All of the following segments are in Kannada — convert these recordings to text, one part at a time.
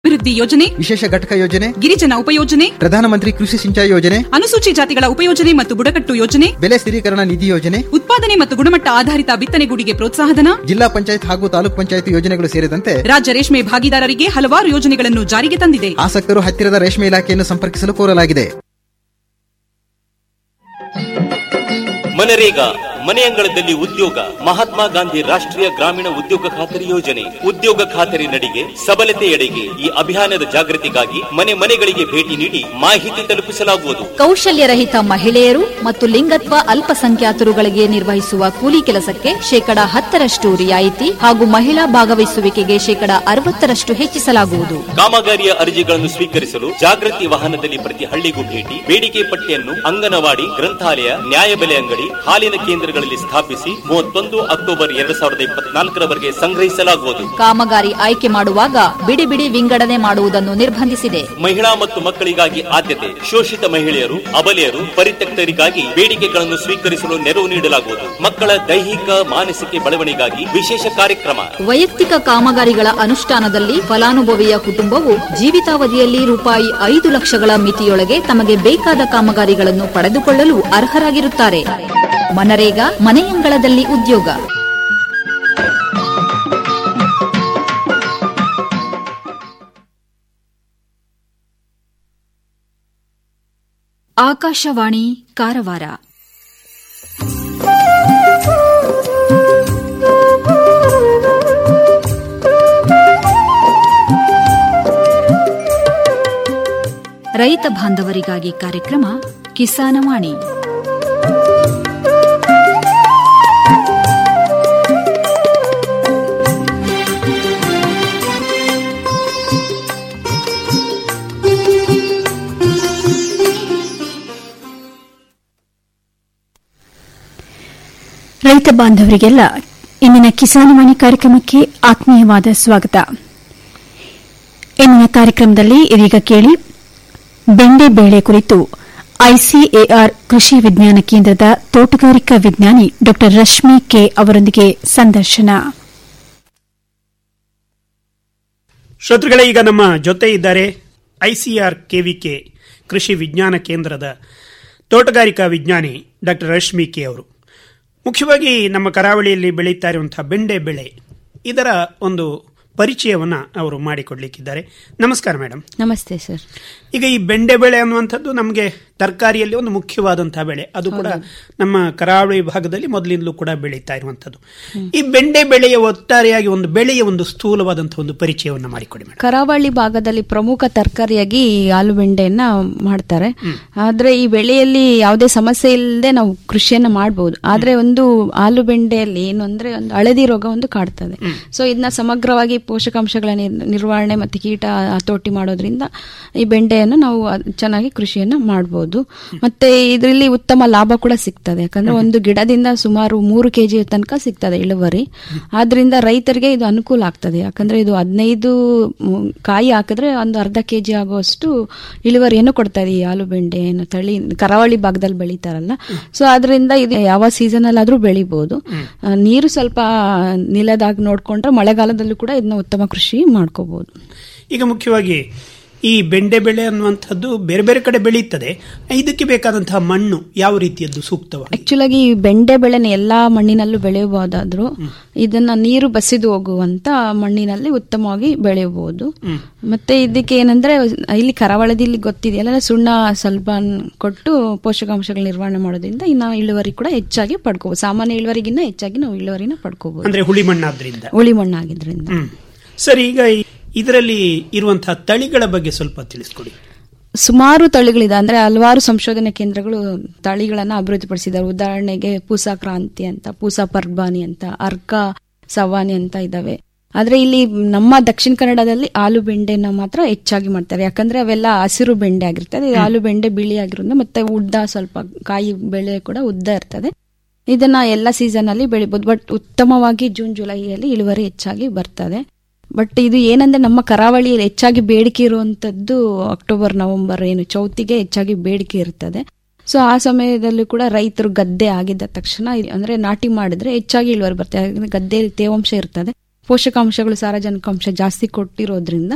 ಅಭಿವೃದ್ಧಿ ಯೋಜನೆ ವಿಶೇಷ ಘಟಕ ಯೋಜನೆ ಗಿರಿಜನ ಉಪಯೋಜನೆ ಪ್ರಧಾನಮಂತ್ರಿ ಕೃಷಿ ಸಿಂಚಾಯಿ ಯೋಜನೆ ಅನುಸೂಚಿ ಜಾತಿಗಳ ಉಪಯೋಜನೆ ಮತ್ತು ಬುಡಕಟ್ಟು ಯೋಜನೆ ಬೆಲೆ ಸ್ಥಿರೀಕರಣ ನಿಧಿ ಯೋಜನೆ ಉತ್ಪಾದನೆ ಮತ್ತು ಗುಣಮಟ್ಟ ಆಧಾರಿತ ಬಿತ್ತನೆಗೂಡಿಗೆ ಪ್ರೋತ್ಸಾಹಧನ ಜಿಲ್ಲಾ ಪಂಚಾಯತ್ ಹಾಗೂ ತಾಲೂಕ್ ಪಂಚಾಯತ್ ಯೋಜನೆಗಳು ಸೇರಿದಂತೆ ರಾಜ್ಯ ರೇಷ್ಮೆ ಭಾಗಿದಾರರಿಗೆ ಹಲವಾರು ಯೋಜನೆಗಳನ್ನು ಜಾರಿಗೆ ತಂದಿದೆ ಆಸಕ್ತರು ಹತ್ತಿರದ ರೇಷ್ಮೆ ಇಲಾಖೆಯನ್ನು ಸಂಪರ್ಕಿಸಲು ಕೋರಲಾಗಿದೆ ಮನರೇಗಾ ಮನೆ ಅಂಗಳದಲ್ಲಿ ಉದ್ಯೋಗ ಮಹಾತ್ಮ ಗಾಂಧಿ ರಾಷ್ಟ್ರೀಯ ಗ್ರಾಮೀಣ ಉದ್ಯೋಗ ಖಾತರಿ ಯೋಜನೆ ಉದ್ಯೋಗ ಖಾತರಿ ನಡಿಗೆ ಸಬಲತೆಯೆಡೆಗೆ ಈ ಅಭಿಯಾನದ ಜಾಗೃತಿಗಾಗಿ ಮನೆ ಮನೆಗಳಿಗೆ ಭೇಟಿ ನೀಡಿ ಮಾಹಿತಿ ತಲುಪಿಸಲಾಗುವುದು ಕೌಶಲ್ಯರಹಿತ ಮಹಿಳೆಯರು ಮತ್ತು ಲಿಂಗತ್ವ ಅಲ್ಪಸಂಖ್ಯಾತರುಗಳಿಗೆ ನಿರ್ವಹಿಸುವ ಕೂಲಿ ಕೆಲಸಕ್ಕೆ ಶೇಕಡಾ ಹತ್ತರಷ್ಟು ರಿಯಾಯಿತಿ ಹಾಗೂ ಮಹಿಳಾ ಭಾಗವಹಿಸುವಿಕೆಗೆ ಶೇಕಡಾ ಅರವತ್ತರಷ್ಟು ಹೆಚ್ಚಿಸಲಾಗುವುದು ಕಾಮಗಾರಿಯ ಅರ್ಜಿಗಳನ್ನು ಸ್ವೀಕರಿಸಲು ಜಾಗೃತಿ ವಾಹನದಲ್ಲಿ ಪ್ರತಿ ಹಳ್ಳಿಗೂ ಭೇಟಿ ಬೇಡಿಕೆ ಪಟ್ಟಿಯನ್ನು ಅಂಗನವಾಡಿ ಗ್ರಂಥಾಲಯ ನ್ಯಾಯಬೆಲೆ ಅಂಗಡಿ ಹಾಲಿನ ಕೇಂದ್ರಗಳಲ್ಲಿ ಸ್ಥಾಪಿಸಿ ಮೂವತ್ತೊಂದು ಅಕ್ಟೋಬರ್ ಎರಡ್ ಸಾವಿರದ ಇಪ್ಪತ್ನಾಲ್ಕರವರೆಗೆ ಸಂಗ್ರಹಿಸಲಾಗುವುದು ಕಾಮಗಾರಿ ಆಯ್ಕೆ ಮಾಡುವಾಗ ಬಿಡಿ ಬಿಡಿ ವಿಂಗಡಣೆ ಮಾಡುವುದನ್ನು ನಿರ್ಬಂಧಿಸಿದೆ ಮಹಿಳಾ ಮತ್ತು ಮಕ್ಕಳಿಗಾಗಿ ಆದ್ಯತೆ ಶೋಷಿತ ಮಹಿಳೆಯರು ಅಬಲೆಯರು ಪರಿತ್ಯಕ್ತರಿಗಾಗಿ ಬೇಡಿಕೆಗಳನ್ನು ಸ್ವೀಕರಿಸಲು ನೆರವು ನೀಡಲಾಗುವುದು ಮಕ್ಕಳ ದೈಹಿಕ ಮಾನಸಿಕ ಬೆಳವಣಿಗಾಗಿ ವಿಶೇಷ ಕಾರ್ಯಕ್ರಮ ವೈಯಕ್ತಿಕ ಕಾಮಗಾರಿಗಳ ಅನುಷ್ಠಾನದಲ್ಲಿ ಫಲಾನುಭವಿಯ ಕುಟುಂಬವು ಜೀವಿತಾವಧಿಯಲ್ಲಿ ರೂಪಾಯಿ ಐದು ಲಕ್ಷಗಳ ಮಿತಿಯೊಳಗೆ ತಮಗೆ ಬೇಕಾದ ಕಾಮಗಾರಿಗಳನ್ನು ಪಡೆದುಕೊಳ್ಳಲು ಅರ್ಹರಾಗಿರುತ್ತಾರೆ ಮನರೇಗಾ ಮನೆಯಂಗಳದಲ್ಲಿ ಉದ್ಯೋಗ ಆಕಾಶವಾಣಿ ಕಾರವಾರ ರೈತ ಬಾಂಧವರಿಗಾಗಿ ಕಾರ್ಯಕ್ರಮ ಕಿಸಾನವಾಣಿ ರೈತ ಬಾಂಧವರಿಗೆಲ್ಲ ಇಂದಿನ ಕಿಸಾನವಾಣಿ ಕಾರ್ಯಕ್ರಮಕ್ಕೆ ಆತ್ಮೀಯವಾದ ಸ್ವಾಗತ ಇಂದಿನ ಕಾರ್ಯಕ್ರಮದಲ್ಲಿ ಇದೀಗ ಕೇಳಿ ಬೆಂಡೆ ಬೇಳೆ ಕುರಿತು ಐಸಿಎಆರ್ ಕೃಷಿ ವಿಜ್ಞಾನ ಕೇಂದ್ರದ ತೋಟಗಾರಿಕಾ ವಿಜ್ಞಾನಿ ಡಾ ರಶ್ಮಿ ಕೆ ಅವರೊಂದಿಗೆ ಸಂದರ್ಶನ ಶ್ರೋತೃಗಳೇ ಈಗ ನಮ್ಮ ಜೊತೆ ಇದ್ದಾರೆ ಐಸಿಆರ್ ಕೆವಿಕೆ ಕೃಷಿ ವಿಜ್ಞಾನ ಕೇಂದ್ರದ ತೋಟಗಾರಿಕಾ ವಿಜ್ಞಾನಿ ಡಾಕ್ಟರ್ ರಶ್ಮಿ ಕೆ ಅವರು ಮುಖ್ಯವಾಗಿ ನಮ್ಮ ಕರಾವಳಿಯಲ್ಲಿ ಬೆಳೀತಾ ಇರುವಂತಹ ಬೆಂಡೆ ಬೆಳೆ ಇದರ ಒಂದು ಪರಿಚಯವನ್ನ ಅವರು ಮಾಡಿಕೊಡ್ಲಿಕ್ಕಿದ್ದಾರೆ ನಮಸ್ಕಾರ ಮೇಡಮ್ ನಮಸ್ತೆ ಸರ್ ಈಗ ಈ ಬೆಂಡೆ ಬೆಳೆ ಅನ್ನುವಂಥದ್ದು ನಮಗೆ ತರಕಾರಿಯಲ್ಲಿ ಒಂದು ಮುಖ್ಯವಾದಂತಹ ಬೆಳೆ ಅದು ಕೂಡ ನಮ್ಮ ಕರಾವಳಿ ಭಾಗದಲ್ಲಿ ಮೊದಲಿಂದಲೂ ಕೂಡ ಬೆಳೀತಾ ಇರುವಂಥದ್ದು ಈ ಬೆಂಡೆ ಬೆಳೆಯ ಒಟ್ಟಾರೆಯಾಗಿ ಒಂದು ಬೆಳೆಯ ಒಂದು ಸ್ಥೂಲವಾದಂತಹ ಒಂದು ಪರಿಚಯವನ್ನು ಮಾಡಿಕೊಡಿ ಮೇಡಮ್ ಕರಾವಳಿ ಭಾಗದಲ್ಲಿ ಪ್ರಮುಖ ತರಕಾರಿಯಾಗಿ ಆಲೂಬೆಂಡೆಯನ್ನ ಮಾಡ್ತಾರೆ ಆದ್ರೆ ಈ ಬೆಳೆಯಲ್ಲಿ ಯಾವುದೇ ಸಮಸ್ಯೆ ಇಲ್ಲದೆ ನಾವು ಕೃಷಿಯನ್ನ ಮಾಡಬಹುದು ಆದ್ರೆ ಒಂದು ಆಲೂಬೆಂಡೆಯಲ್ಲಿ ಏನು ಅಂದ್ರೆ ಒಂದು ಹಳದಿ ರೋಗ ಒಂದು ಕಾಡ್ತದೆ ಸೊ ಇದನ್ನ ಸಮಗ್ರವಾಗಿ ಪೋಷಕಾಂಶಗಳ ನಿರ್- ನಿರ್ವಹಣೆ ಮತ್ತೆ ಕೀಟ ಹತೋಟಿ ಮಾಡೋದ್ರಿಂದ ಈ ಬೆಂಡೆಯನ್ನು ನಾವು ಅದ್- ಚೆನ್ನಾಗಿ ಕೃಷಿಯನ್ನ ಮಾಡಬಹುದು ಮತ್ತೆ ಇದರಲ್ಲಿ ಉತ್ತಮ ಲಾಭ ಕೂಡ ಸಿಗ್ತದೆ ಯಾಕಂದ್ರೆ ಒಂದು ಗಿಡದಿಂದ ಸುಮಾರು ಮೂರು ಕೆಜಿ ತನಕ ಸಿಗ್ತದೆ ಇಳುವರಿ ಆದ್ರಿಂದ ರೈತರಿಗೆ ಇದು ಅನುಕೂಲ ಆಗ್ತದೆ ಯಾಕಂದ್ರೆ ಇದು ಹದಿನೈದು ಮ್, ಕಾಯಿ ಹಾಕಿದ್ರೆ ಒಂದು ಅರ್ಧ ಕೆಜಿ ಆಗುವಷ್ಟು ಇಳುವರಿಯನ್ನು ಕೊಡ್ತಾ ಇದೆ ಈ ಆಲೂಬೆಂಡೆ ಏನು ತಳಿ ಕರಾವಳಿ ಭಾಗದಲ್ಲಿ ಬೆಳೀತಾರಲ್ಲ ಸೊ ಅದರಿಂದ ಇದು ಯಾವ ಸೀಸನ್ ಅಲ್ಲಾದ್ರೂ ಬೆಳಿಬಹುದು ಆ, ನೀರು ಸ್ವಲ್ಪ ನಿಲದಾಗ ನೋಡ್ಕೊಂಡ್ರೆ ಮಳೆಗಾಲದಲ್ಲೂ ಕೂಡ ಇದನ್ನ ಉತ್ತಮ ಕೃಷಿ ಮಾಡ್ಕೋಬಹುದು ಈಗ ಮುಖ್ಯವಾಗಿ ಈ ಬೆಂಡೆ ಬೆಳೆ ಅನ್ನುವಂಥದ್ದು ಬೇರೆ ಬೇರೆ ಕಡೆ ಬೆಳೆಯುತ್ತದೆ ಇದಕ್ಕೆ ಬೇಕಾದಂತಹ ಮಣ್ಣು ಯಾವ ರೀತಿಯದ್ದು ಸೂಕ್ತವಾಗಿ ಆಕ್ಚುಲ್ ಆಗಿ ಈ ಬೆಂಡೆ ಬೆಳೆನ ಎಲ್ಲಾ ಮಣ್ಣಿನಲ್ಲೂ ಬೆಳೆಯಬಹುದಾದ್ರೂ ಇದನ್ನ ನೀರು ಬಸಿದು ಹೋಗುವಂತ ಮಣ್ಣಿನಲ್ಲಿ ಉತ್ತಮವಾಗಿ ಬೆಳೆಯಬಹುದು ಮತ್ತೆ ಇದಕ್ಕೆ ಏನಂದ್ರೆ ಇಲ್ಲಿ ಕರಾವಳದಲ್ಲಿ ಗೊತ್ತಿದೆಯಲ್ಲ ಸುಣ್ಣ ಸ್ವಲ್ಪ ಕೊಟ್ಟು ಪೋಷಕಾಂಶಗಳ ನಿರ್ವಹಣೆ ಮಾಡೋದ್ರಿಂದ ಇನ್ನು ಇಳುವರಿ ಕೂಡ ಹೆಚ್ಚಾಗಿ ಪಡ್ಕೋಬಹುದು ಸಾಮಾನ್ಯ ಇಳುವರಿಗಿನ್ನ ಹೆಚ್ಚಾಗಿ ನಾವು ಇಳುವರಿನ ಪಡ್ಕೋಬಹುದು ಅಂದ್ರೆ ಹುಳಿ ಮಣ್ಣಾದ್ರಿಂದ ಉಳಿ ಮಣ್ಣಾಗಿದ್ರಿಂದ ಹ್ಮ್ ಸರಿ ಈಗ ಈ- ಇದರಲ್ಲಿ ಇರುವಂತಹ ತಳಿಗಳ ಬಗ್ಗೆ ಸ್ವಲ್ಪ ತಿಳಿಸ್ಕೊಡಿ ಸುಮಾರು ತಳಿಗಳಿದೆ ಅಂದ್ರೆ ಹಲವಾರು ಸಂಶೋಧನಾ ಕೇಂದ್ರಗಳು ತಳಿಗಳನ್ನ ಅಭಿವೃದ್ಧಿಪಡಿಸಿದ್ದಾರೆ ಉದಾಹರಣೆಗೆ ಪೂಸಾ ಕ್ರಾಂತಿ ಅಂತ ಪೂಸಾ ಪರ್ಬಾನಿ ಅಂತ ಅರ್ಕ ಸವಾನಿ ಅಂತ ಇದಾವೆ ಆದ್ರೆ ಇಲ್ಲಿ ನಮ್ಮ ದಕ್ಷಿಣ ಕನ್ನಡದಲ್ಲಿ ಆಲೂ ಬೆಂಡೆನ ಮಾತ್ರ ಹೆಚ್ಚಾಗಿ ಮಾಡ್ತಾರೆ ಯಾಕಂದ್ರೆ ಅವೆಲ್ಲ ಹಸಿರು ಬೆಂಡೆ ಆಗಿರ್ತದೆ ಇದು ಆಲೂ ಬೆಂಡೆ ಬಿಳಿ ಆಗಿರೋದ್ರಿಂದ ಮತ್ತೆ ಉದ್ದ ಸ್ವಲ್ಪ ಕಾಯಿ ಬೆಳೆ ಕೂಡ ಉದ್ದ ಇರ್ತದೆ ಇದನ್ನ ಎಲ್ಲ ಸೀಸನ್ ಅಲ್ಲಿ ಬೆಳಿಬಹುದು ಬಟ್ ಉತ್ತಮವಾಗಿ ಜೂನ್ ಜುಲೈಯಲ್ಲಿ ಇಳುವರಿ ಹೆಚ್ಚಾಗಿ ಬರ್ತದೆ ಬಟ್ ಇದು ಏನಂದ್ರೆ ನಮ್ಮ ಕರಾವಳಿಯಲ್ಲಿ ಹೆಚ್ಚಾಗಿ ಬೇಡಿಕೆ ಇರುವಂತದ್ದು ಅಕ್ಟೋಬರ್ ನವೆಂಬರ್ ಏನು ಚೌತಿಗೆ ಹೆಚ್ಚಾಗಿ ಬೇಡಿಕೆ ಇರ್ತದೆ ಸೊ ಆ ಸಮಯದಲ್ಲೂ ಕೂಡ ರೈತರು ಗದ್ದೆ ಆಗಿದ್ದ ತಕ್ಷಣ ಇ- ಅಂದ್ರೆ ನಾಟಿ ಮಾಡಿದ್ರೆ ಹೆಚ್ಚಾಗಿ ಇಳುವರಿ ಬರ್ತದೆ ಯಾಕಂದ್ರೆ ಗದ್ದೆಯಲ್ಲಿ ತೇವಾಂಶ ಇರ್ತದೆ ಪೋಷಕಾಂಶಗಳು ಸಾರಜನಕಾಂಶ ಜಾಸ್ತಿ ಕೊಟ್ಟಿರೋದ್ರಿಂದ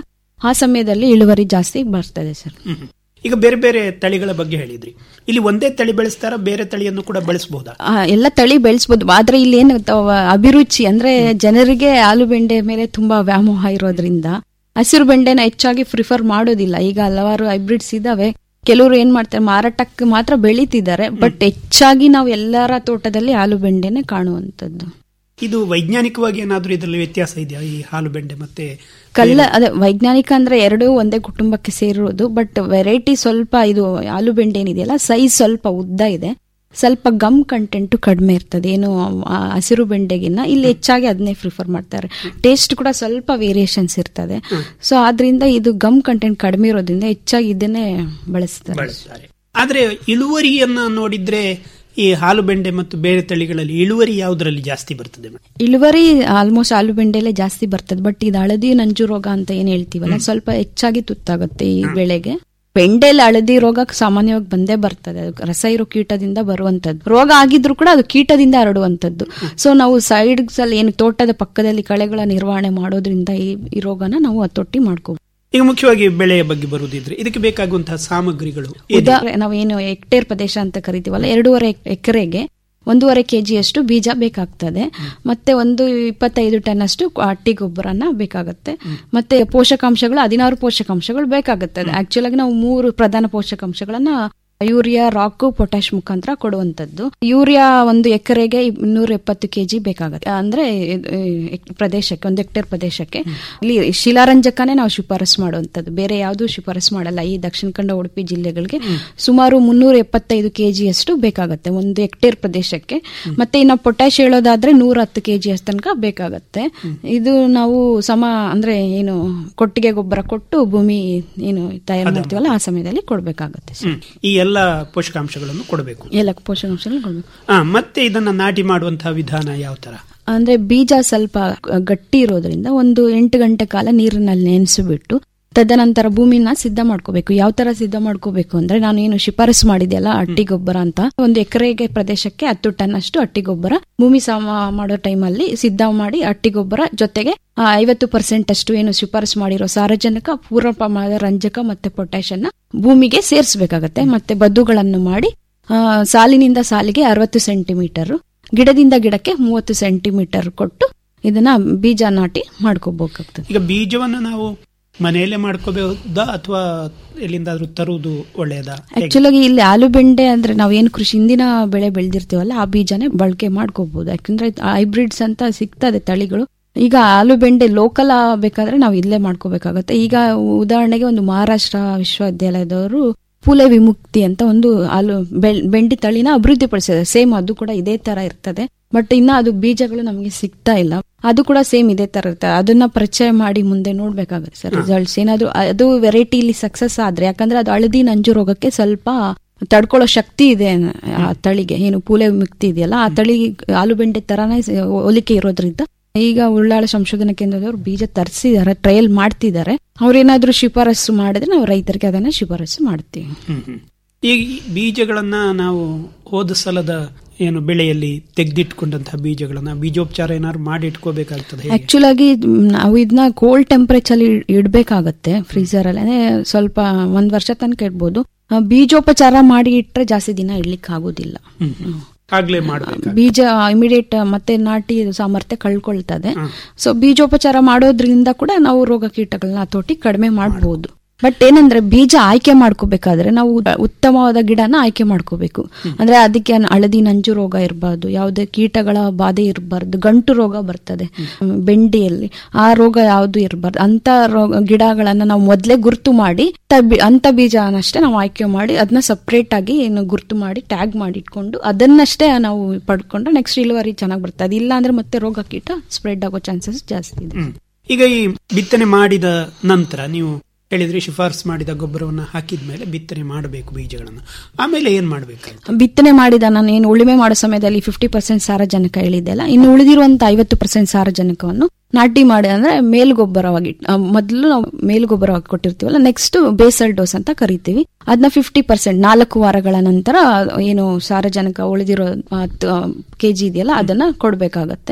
ಆ ಸಮಯದಲ್ಲಿ ಇಳುವರಿ ಜಾಸ್ತಿ ಬರ್ತದೆ ಸರ್ ಹ್ಮ್. ಈಗ ಬೇರೆ ಬೇರೆ ತಳಿಗಳ ಬಗ್ಗೆ ಹೇಳಿದ್ರಿ ಇಲ್ಲಿ ಒಂದೇ ತಳಿ ಬೆಳೆಸ್ತಾರ ಬೇರೆ ತಳಿಯನ್ನು ಕೂಡ ಬೆಳೆಸಬಹುದಾ ಆ, ಎಲ್ಲ ತಳಿ ಬೆಳೆಸ್ಬೋದು ಆದ್ರೆ ಇಲ್ಲಿ ಏನು ತ- ಅಭಿರುಚಿ ಅಂದ್ರೆ ಜನರಿಗೆ ಆಲೂಬೆಂಡೆ ಮೇಲೆ ತುಂಬಾ ವ್ಯಾಮೋಹ ಇರೋದ್ರಿಂದ ಹಸಿರು ಬೆಂಡೆನ ಹೆಚ್ಚಾಗಿ ಪ್ರಿಫರ್ ಮಾಡೋದಿಲ್ಲ ಈಗ ಹಲವಾರು ಹೈಬ್ರಿಡ್ಸ್ ಇದಾವೆ ಕೆಲವರು ಏನ್ ಮಾಡ್ತಾರೆ ಮಾರಾಟಕ್ಕೆ ಮಾತ್ರ ಬೆಳೀತಿದ್ದಾರೆ ಬಟ್ ಹೆಚ್ಚಾಗಿ ನಾವು ಎಲ್ಲರ ತೋಟದಲ್ಲಿ ಆಲೂಬೆಂಡೆನೆ ಕಾಣುವಂತದ್ದು ಇದು ವೈಜ್ಞಾನಿಕವಾಗಿ ಏನಾದ್ರೂ ಇದರಲ್ಲಿ ವ್ಯತ್ಯಾಸ ಇದೆಯಾ ಈ ಹಾಲು ಬೆಂಡೆ ಮತ್ತೆ ಕಲ್ಲ ಅದೇ ವೈಜ್ಞಾನಿಕ ಅಂದ್ರೆ ಎರಡೂ ಒಂದೇ ಕುಟುಂಬಕ್ಕೆ ಸೇರಿರೋದು ಬಟ್ ವೆರೈಟಿ ಸ್ವಲ್ಪ ಇದು ಆಲೂಬೆಂಡೆ ಏನಿದೆಯಲ್ಲ ಸೈಜ್ ಸ್ವಲ್ಪ ಉದ್ದ ಇದೆ ಸ್ವಲ್ಪ ಗಮ್ ಕಂಟೆಂಟ್ ಕಡಿಮೆ ಇರ್ತದೆ ಏನು ಆ ಹಸಿರು ಬೆಂಡೆಗಿನ್ನ ಇಲ್ಲಿ ಹೆಚ್ಚಾಗಿ ಅದನ್ನೇ ಪ್ರಿಫರ್ ಮಾಡ್ತಾರೆ ಟೇಸ್ಟ್ ಕೂಡ ಸ್ವಲ್ಪ ವೇರಿಯೇಷನ್ಸ್ ಇರ್ತದೆ ಸೊ ಆದ್ರಿಂದ ಇದು ಗಮ್ ಕಂಟೆಂಟ್ ಕಡಿಮೆ ಇರೋದ್ರಿಂದ ಹೆಚ್ಚಾಗಿ ಇದನ್ನೇ ಬಳಸ್ತಾರೆ ಬಳಸ್ತಾರೆ ಆದ್ರೆ ಇಳುವರಿಯನ್ನ ನೋಡಿದ್ರೆ ಈ ಹಾಲು ಬೆಂಡೆ ಮತ್ತು ಬೇರೆ ತಳಿಗಳಲ್ಲಿ ಇಳುವರಿ ಯಾವುದರಲ್ಲಿ ಜಾಸ್ತಿ ಬರ್ತದೆ ಮೇಡಮ್? ಇಳುವರಿ ಆಲ್ಮೋಸ್ಟ್ ಆಲೂಬೆಂಡೆಲೆ ಜಾಸ್ತಿ ಬರ್ತದೆ ಬಟ್ ಇದು ಹಳದಿ ನಂಜು ರೋಗ ಅಂತ ಏನ್ ಹೇಳ್ತೀವಲ್ಲ ಸ್ವಲ್ಪ ಹೆಚ್ಚಾಗಿ ತುತ್ತಾಗುತ್ತೆ ಈ ಬೆಳೆಗೆ ಬೆಂಡೆಯಲ್ಲಿ ಹಳದಿ ರೋಗ ಸಾಮಾನ್ಯವಾಗಿ ಬಂದೇ ಬರ್ತದೆ ಅದು ರಸ ಇರೋ ಕೀಟದಿಂದ ಬರುವಂತದ್ದು ರೋಗ ಆಗಿದ್ರು ಕೂಡ ಅದು ಕೀಟದಿಂದ ಹರಡುವಂತದ್ದು ಸೊ ನಾವು ಸೈಡ್ಸ್ ಅಲ್ಲಿ ಏನು ತೋಟದ ಪಕ್ಕದಲ್ಲಿ ಕಳೆಗಳ ನಿರ್ವಹಣೆ ಮಾಡೋದ್ರಿಂದ ಈ ಈ ರೋಗನ ನಾವು ಹತೋಟಿ ಮಾಡ್ಕೋಬಹುದು ಈಗ ಮುಖ್ಯವಾಗಿ ಬೆಳೆಯ ಬಗ್ಗೆ ಬರುವುದಿದ್ರೆ ಇದಕ್ಕೆ ಬೇಕಾಗುವಂತಹ ಸಾಮಗ್ರಿಗಳು ಏನು? ಉದಾಹರಣೆ ನಾವೇನು ಹೆಕ್ಟೇರ್ ಪ್ರದೇಶ ಅಂತ ಕರಿತೀವಲ್ಲ ಎರಡೂವರೆ ಎಕರೆಗೆ ಒಂದೂವರೆ ಕೆಜಿಯಷ್ಟು ಬೀಜ ಬೇಕಾಗ್ತದೆ ಮತ್ತೆ ಒಂದು ಇಪ್ಪತ್ತೈದು ಟನ್ ಅಷ್ಟು ಹಟ್ಟಿ ಗೊಬ್ಬರನ ಬೇಕಾಗುತ್ತೆ ಮತ್ತೆ ಪೋಷಕಾಂಶಗಳು ಹದಿನಾರು ಪೋಷಕಾಂಶಗಳು ಬೇಕಾಗುತ್ತದೆ ಆಕ್ಚುಲ್ ಆಗಿ ನಾವು ಮೂರು ಪ್ರಧಾನ ಪೋಷಕಾಂಶಗಳನ್ನ ಯೂರಿಯಾ ರಾಕು ಪೊಟ್ಯಾಶ್ ಮುಖಾಂತರ ಕೊಡುವಂತದ್ದು ಯೂರಿಯಾ ಒಂದು ಎಕರೆಗೆ ಇನ್ನೂರ ಎಪ್ಪತ್ತು ಕೆಜಿ ಬೇಕಾಗುತ್ತೆ ಅಂದ್ರೆ ಇದು, ಈ, ಪ್ರದೇಶಕ್ಕೆ ಒಂದು ಹೆಕ್ಟೇರ್ ಪ್ರದೇಶಕ್ಕೆ ಇಲ್ಲಿ ಶಿಲಾರಂಜಕನೇ ನಾವು ಶಿಫಾರಸ್ ಮಾಡುವಂತದ್ದು ಬೇರೆ ಯಾವುದು ಶಿಫಾರಸ್ ಮಾಡಲ್ಲ ಈ ದಕ್ಷಿಣ ಕನ್ನಡ ಉಡುಪಿ ಜಿಲ್ಲೆಗಳಿಗೆ ಸುಮಾರು ಮುನ್ನೂರ ಎಪ್ಪತ್ತೈದು ಕೆಜಿ ಅಷ್ಟು ಬೇಕಾಗುತ್ತೆ ಒಂದು ಹೆಕ್ಟೇರ್ ಪ್ರದೇಶಕ್ಕೆ ಮತ್ತೆ ಇನ್ನು ಪೊಟ್ಯಾಶ್ ಹೇಳೋದಾದ್ರೆ ನೂರ ಹತ್ತು ಕೆಜಿ ಅಷ್ಟು ತನಕ ಬೇಕಾಗತ್ತೆ ಇದು ನಾವು ಸಮ ಅಂದ್ರೆ ಏನು ಕೊಟ್ಟಿಗೆ ಗೊಬ್ಬರ ಕೊಟ್ಟು ಭೂಮಿ ಏನು ತಯಾರು ಮಾಡ್ತೀವಲ್ಲ ಆ ಸಮಯದಲ್ಲಿ ಕೊಡ್ಬೇಕಾಗತ್ತೆ ಹ್ಮ್. ಈ ಎಲ್ಲ ಪೋಷಕಾಂಶಗಳನ್ನು ಕೊಡಬೇಕು ಎಲ್ಲ ಪೋಷಕಾಂಶಗಳು ಕೊಡ್ಬೇಕು ಆ, ಮತ್ತೆ ಇದನ್ನ ನಾಟಿ ಮಾಡುವಂತಹ ವಿಧಾನ ಯಾವ ತರ ಅಂದ್ರೆ ಬೀಜ ಸ್ವಲ್ಪ ಗಟ್ಟಿ ಇರೋದ್ರಿಂದ ಒಂದು ಎಂಟು ಗಂಟೆ ಕಾಲ ನೀರಿನಲ್ಲಿ ನೆನೆಸಿಬಿಟ್ಟು ತದನಂತರ ಭೂಮಿನ ಸಿದ್ಧ ಮಾಡ್ಕೋಬೇಕು ಯಾವ ತರ ಸಿದ್ಧ ಮಾಡ್ಕೋಬೇಕು ಅಂದ್ರೆ ನಾನು ಏನು ಶಿಫಾರಸು ಮಾಡಿದೆಯಲ್ಲ ಅಟ್ಟಿ ಗೊಬ್ಬರ ಅಂತ ಒಂದು ಎಕರೆಗೆ ಪ್ರದೇಶಕ್ಕೆ ಹತ್ತು ಟನ್ ಅಷ್ಟು ಅಟ್ಟಿ ಗೊಬ್ಬರ ಭೂಮಿ ಸಮ ಮಾಡೋ ಟೈಮಲ್ಲಿ ಸಿದ್ಧ ಮಾಡಿ ಅಟ್ಟಿ ಗೊಬ್ಬರ ಜೊತೆಗೆ ಆ, ಐವತ್ತು ಪರ್ಸೆಂಟ್ ಅಷ್ಟು ಏನು ಶಿಫಾರಸು ಮಾಡಿರೋ ಸಾರಜನಕ ಪೂರ್ವ ಪ್ರಮಾಣದ ರಂಜಕ ಮತ್ತೆ ಪೊಟ್ಯಾಶ್ ಅನ್ನ ಭೂಮಿಗೆ ಸೇರಿಸಬೇಕಾಗತ್ತೆ ಮತ್ತೆ ಬದ್ದುಗಳನ್ನು ಮಾಡಿ ಆ, ಸಾಲಿನಿಂದ ಸಾಲಿಗೆ ಅರವತ್ತು ಸೆಂಟಿಮೀಟರ್ ಗಿಡದಿಂದ ಗಿಡಕ್ಕೆ ಮೂವತ್ತು ಸೆಂಟಿಮೀಟರ್ ಕೊಟ್ಟು ಇದನ್ನ ಬೀಜ ನಾಟಿ ಮಾಡ್ಕೋಬೇಕಾಗ್ತದೆ ಈಗ ಬೀಜವನ್ನು ನಾವು ಮನೆಯಲ್ಲೇ ಮಾಡ್ಕೋಬಹುದಾ ಅಥವಾ ಎಲ್ಲಿಂದಾದ್ರೂ ತರುವುದು ಒಳ್ಳೆಯದಾ ಹೇಗೆ? ಆಕ್ಚುಲ್ ಆಗಿ ಇಲ್ಲಿ ಆಲೂಬೆಂಡೆ ಅಂದ್ರೆ ನಾವು ಏನು ಕೃಷಿ ಹಿಂದಿನ ಬೆಳೆ ಬೆಳೆದಿರ್ತೀವಲ್ಲ ಆ ಬೀಜನೇ ಬಳಕೆ ಮಾಡ್ಕೋಬಹುದು ಯಾಕಂದ್ರೆ ಹೈಬ್ರಿಡ್ಸ್ ಅಂತ ಸಿಗ್ತದೆ ತಳಿಗಳು ಈಗ ಆಲೂಬೆಂಡೆ ಲೋಕಲ್ ಬೇಕಾದ್ರೆ ನಾವು ಇಲ್ಲೇ ಮಾಡ್ಕೋಬೇಕಾಗತ್ತೆ ಈಗ ಉದಾಹರಣೆಗೆ ಒಂದು ಮಹಾರಾಷ್ಟ್ರ ವಿಶ್ವವಿದ್ಯಾಲಯದವರು ಪೂಲೆ ವಿಮುಕ್ತಿ ಅಂತ ಒಂದು ಆಲು ಬೆಳ್- ಬೆಂಡಿ ತಳಿನ ಅಭಿವೃದ್ಧಿಪಡಿಸಿದ್ದಾರೆ ಸೇಮ್ ಅದು ಕೂಡ ಇದೇ ತರ ಇರ್ತದೆ ಬಟ್ ಇನ್ನ ಅದು ಬೀಜಗಳು ನಮಗೆ ಸಿಗ್ತಾ ಇಲ್ಲ ಅದು ಕೂಡ ಸೇಮ್ ಇದೇ ತರ ಇರ್ತದೆ ಅದನ್ನ ಪರಿಚಯ ಮಾಡಿ ಮುಂದೆ ನೋಡ್ಬೇಕಾಗುತ್ತೆ ಸರ್ ರಿಸಲ್ಟ್ಸ್ ಏನಾದ್ರು ಅದು ವೆರೈಟಿ ಇಲ್ಲಿ ಸಕ್ಸಸ್ ಆದ್ರೆ ಯಾಕಂದ್ರೆ ಅದು ಹಳದಿ ನಂಜು ರೋಗಕ್ಕೆ ಸ್ವಲ್ಪ ತಡ್ಕೊಳ್ಳೋ ಶಕ್ತಿ ಇದೆ ಆ ತಳಿಗೆ ಏನು ಪೂಲೆ ವಿಮುಕ್ತಿ ಇದೆಯಲ್ಲ ಆ ತಳಿ ಆಲೂಬೆಂಡೆ ತರಾನೇ ಸ- ಹೋಲಿಕೆ ಇರೋದ್ರಿಂದ ಈಗ ಉಳ್ಳಾಳ ಸಂಶೋಧನಾ ಕೇಂದ್ರದವರು ಬೀಜ ತರಿಸಿದ್ದಾರೆ ಟ್ರಯಲ್ ಮಾಡ್ತಿದ್ದಾರೆ ಅವ್ರೇನಾದ್ರೂ ಶಿಫಾರಸು ಮಾಡಿದ್ರೆ ನಾವು ರೈತರಿಗೆ ಅದನ್ನ ಶಿಫಾರಸು ಮಾಡ್ತೀವಿ ಹ್ಮ್, ಹ್ಮ್. ಈ ಬೀಜಗಳನ್ನ ನಾವು ಹೋದ ಸಲದ ಏನು ಬೆಳೆಯಲ್ಲಿ ತೆಗೆದಿಟ್ಕೊಂಡಂತಹ ಬೀಜಗಳನ್ನ ಬೀಜೋಪಚಾರ ಏನಾದ್ರು ಮಾಡಿ ಇಟ್ಕೋಬೇಕಾಗ್ತದೆ ಹೇಗೆ? ಆಕ್ಚುಲ್ ಆಗಿ ಮ್, ನಾವು ಇದನ್ನ ಕೋಲ್ಡ್ ಟೆಂಪರೇಚರ್ ಅಲ್ಲಿ ಇಡಬೇಕಾಗತ್ತೆ ಫ್ರೀಸರ್ ಅಲ್ಲಿ ಅಂದ್ರೆ ಸ್ವಲ್ಪ ಒಂದ್ ವರ್ಷ ತನಕ ಇಡ್ಬೋದು ಆ, ಬೀಜೋಪಚಾರ ಮಾಡಿ ಇಟ್ರೆ ಜಾಸ್ತಿ ದಿನ ಇಡ್ಲಿಕ್ಕೆ ಆಗೋದಿಲ್ಲ ಹ್ಮ್, ಹ್ಮ್. ಆಗ್ಲೇ ಮಾಡ್ಬೇಕು ಬೀಜ ಇಮಿಡಿಯೇಟ್ ಮತ್ತೆ ನಾಟಿ ಸಾಮರ್ಥ್ಯ ಕಳ್ಕೊಳ್ತದೆ ಸೊ ಬೀಜೋಪಚಾರ ಮಾಡೋದ್ರಿಂದ ಕೂಡ ನಾವು ರೋಗ ಕೀಟಗಳನ್ನ ಹತೋಟಿ ಕಡಿಮೆ ಮಾಡಬಹುದು ಬಟ್ ಏನಂದ್ರೆ ಬೀಜ ಆಯ್ಕೆ ಮಾಡ್ಕೋಬೇಕಾದ್ರೆ ನಾವು ಉತ್ತಮವಾದ ಗಿಡನ ಆಯ್ಕೆ ಮಾಡ್ಕೋಬೇಕು ಅಂದ್ರೆ ಅದಕ್ಕೆ ಏನ್ ಹಳದಿ ನಂಜು ರೋಗ ಇರಬಾರ್ದು ಯಾವುದೇ ಕೀಟಗಳ ಬಾಧೆ ಇರಬಾರ್ದು ಗಂಟು ರೋಗ ಬರ್ತದೆ ಹ್ಮ್, ಬೆಂಡಿಯಲ್ಲಿ ಆ ರೋಗ ಯಾವುದು ಇರಬಾರ್ದು ಅಂತ ರೋಗ ಗಿಡಗಳನ್ನ ನಾವು ಮೊದ್ಲೇ ಗುರ್ತು ಮಾಡಿ ತ- ಬಿ- ಅಂತ ಬೀಜನಷ್ಟೇ ನಾವು ಆಯ್ಕೆ ಮಾಡಿ ಅದನ್ನ ಸಪ್ರೇಟ್ ಆಗಿ ಏನು ಗುರ್ತು ಮಾಡಿ ಟ್ಯಾಗ್ ಮಾಡಿ ಇಟ್ಕೊಂಡು ಅದನ್ನಷ್ಟೇ ನಾವು ಪಡ್ಕೊಂಡ್ರೆ ನೆಕ್ಸ್ಟ್ ಇಳುವರಿ ಚೆನ್ನಾಗಿ ಬರ್ತದೆ ಇಲ್ಲ ಅಂದ್ರೆ ಮತ್ತೆ ರೋಗ ಕೀಟ ಸ್ಪ್ರೆಡ್ ಆಗೋ ಚಾನ್ಸಸ್ ಜಾಸ್ತಿ ಇದೆ ಹ್ಮ್. ಈಗ ಈ ಬಿತ್ತನೆ ಮಾಡಿದ ನಂತರ ನೀವು ಹೇಳಿದ್ರೆ ಶಿಫಾರಸ್ ಮಾಡಿದ ಗೊಬ್ಬರವನ್ನ ಹಾಕಿದ ಮೇಲೆ ಬಿತ್ತನೆ ಮಾಡಬೇಕು ಬೀಜಗಳನ್ನ ಆಮೇಲೆ ಏನ್ ಮಾಡ್ಬೇಕಾಗುತ್ತೆ ಬಿತ್ತನೆ ಮಾಡಿದ ನಾನು ಏನು ಉಳುಮೆ ಮಾಡೋ ಸಮಯದಲ್ಲಿ ಫಿಫ್ಟಿ ಪರ್ಸೆಂಟ್ ಸಾರಜನಕ ಹೇಳಿದ್ದೆಲ್ಲ ಇನ್ನು ಉಳಿದಿರುವಂತ ಐವತ್ತು ಪರ್ಸೆಂಟ್ ಸಾರಜನಕವನ್ನು ನಾಟಿ ಮಾಡಿ ಅಂದ್ರೆ ಮೇಲ್ಗೊಬ್ಬರವಾಗಿ ಆ, ಮೊದಲು ನಾವು ಮೇಲ್ಗೊಬ್ಬರವಾಗಿ ಕೊಟ್ಟಿರ್ತೀವಲ್ಲ ನೆಕ್ಸ್ಟ್ ಬೇಸಲ್ ಡೋಸ್ ಅಂತ ಕರಿತೀವಿ ಅದನ್ನ ಫಿಫ್ಟಿ ಪರ್ಸೆಂಟ್ ನಾಲ್ಕು ವಾರಗಳ ನಂತರ ಏನು ಸಾರಜನಕ ಉಳಿದಿರೋ ಕೆಜಿ ಇದೆಯಲ್ಲ ಅದನ್ನ ಕೊಡ್ಬೇಕಾಗತ್ತೆ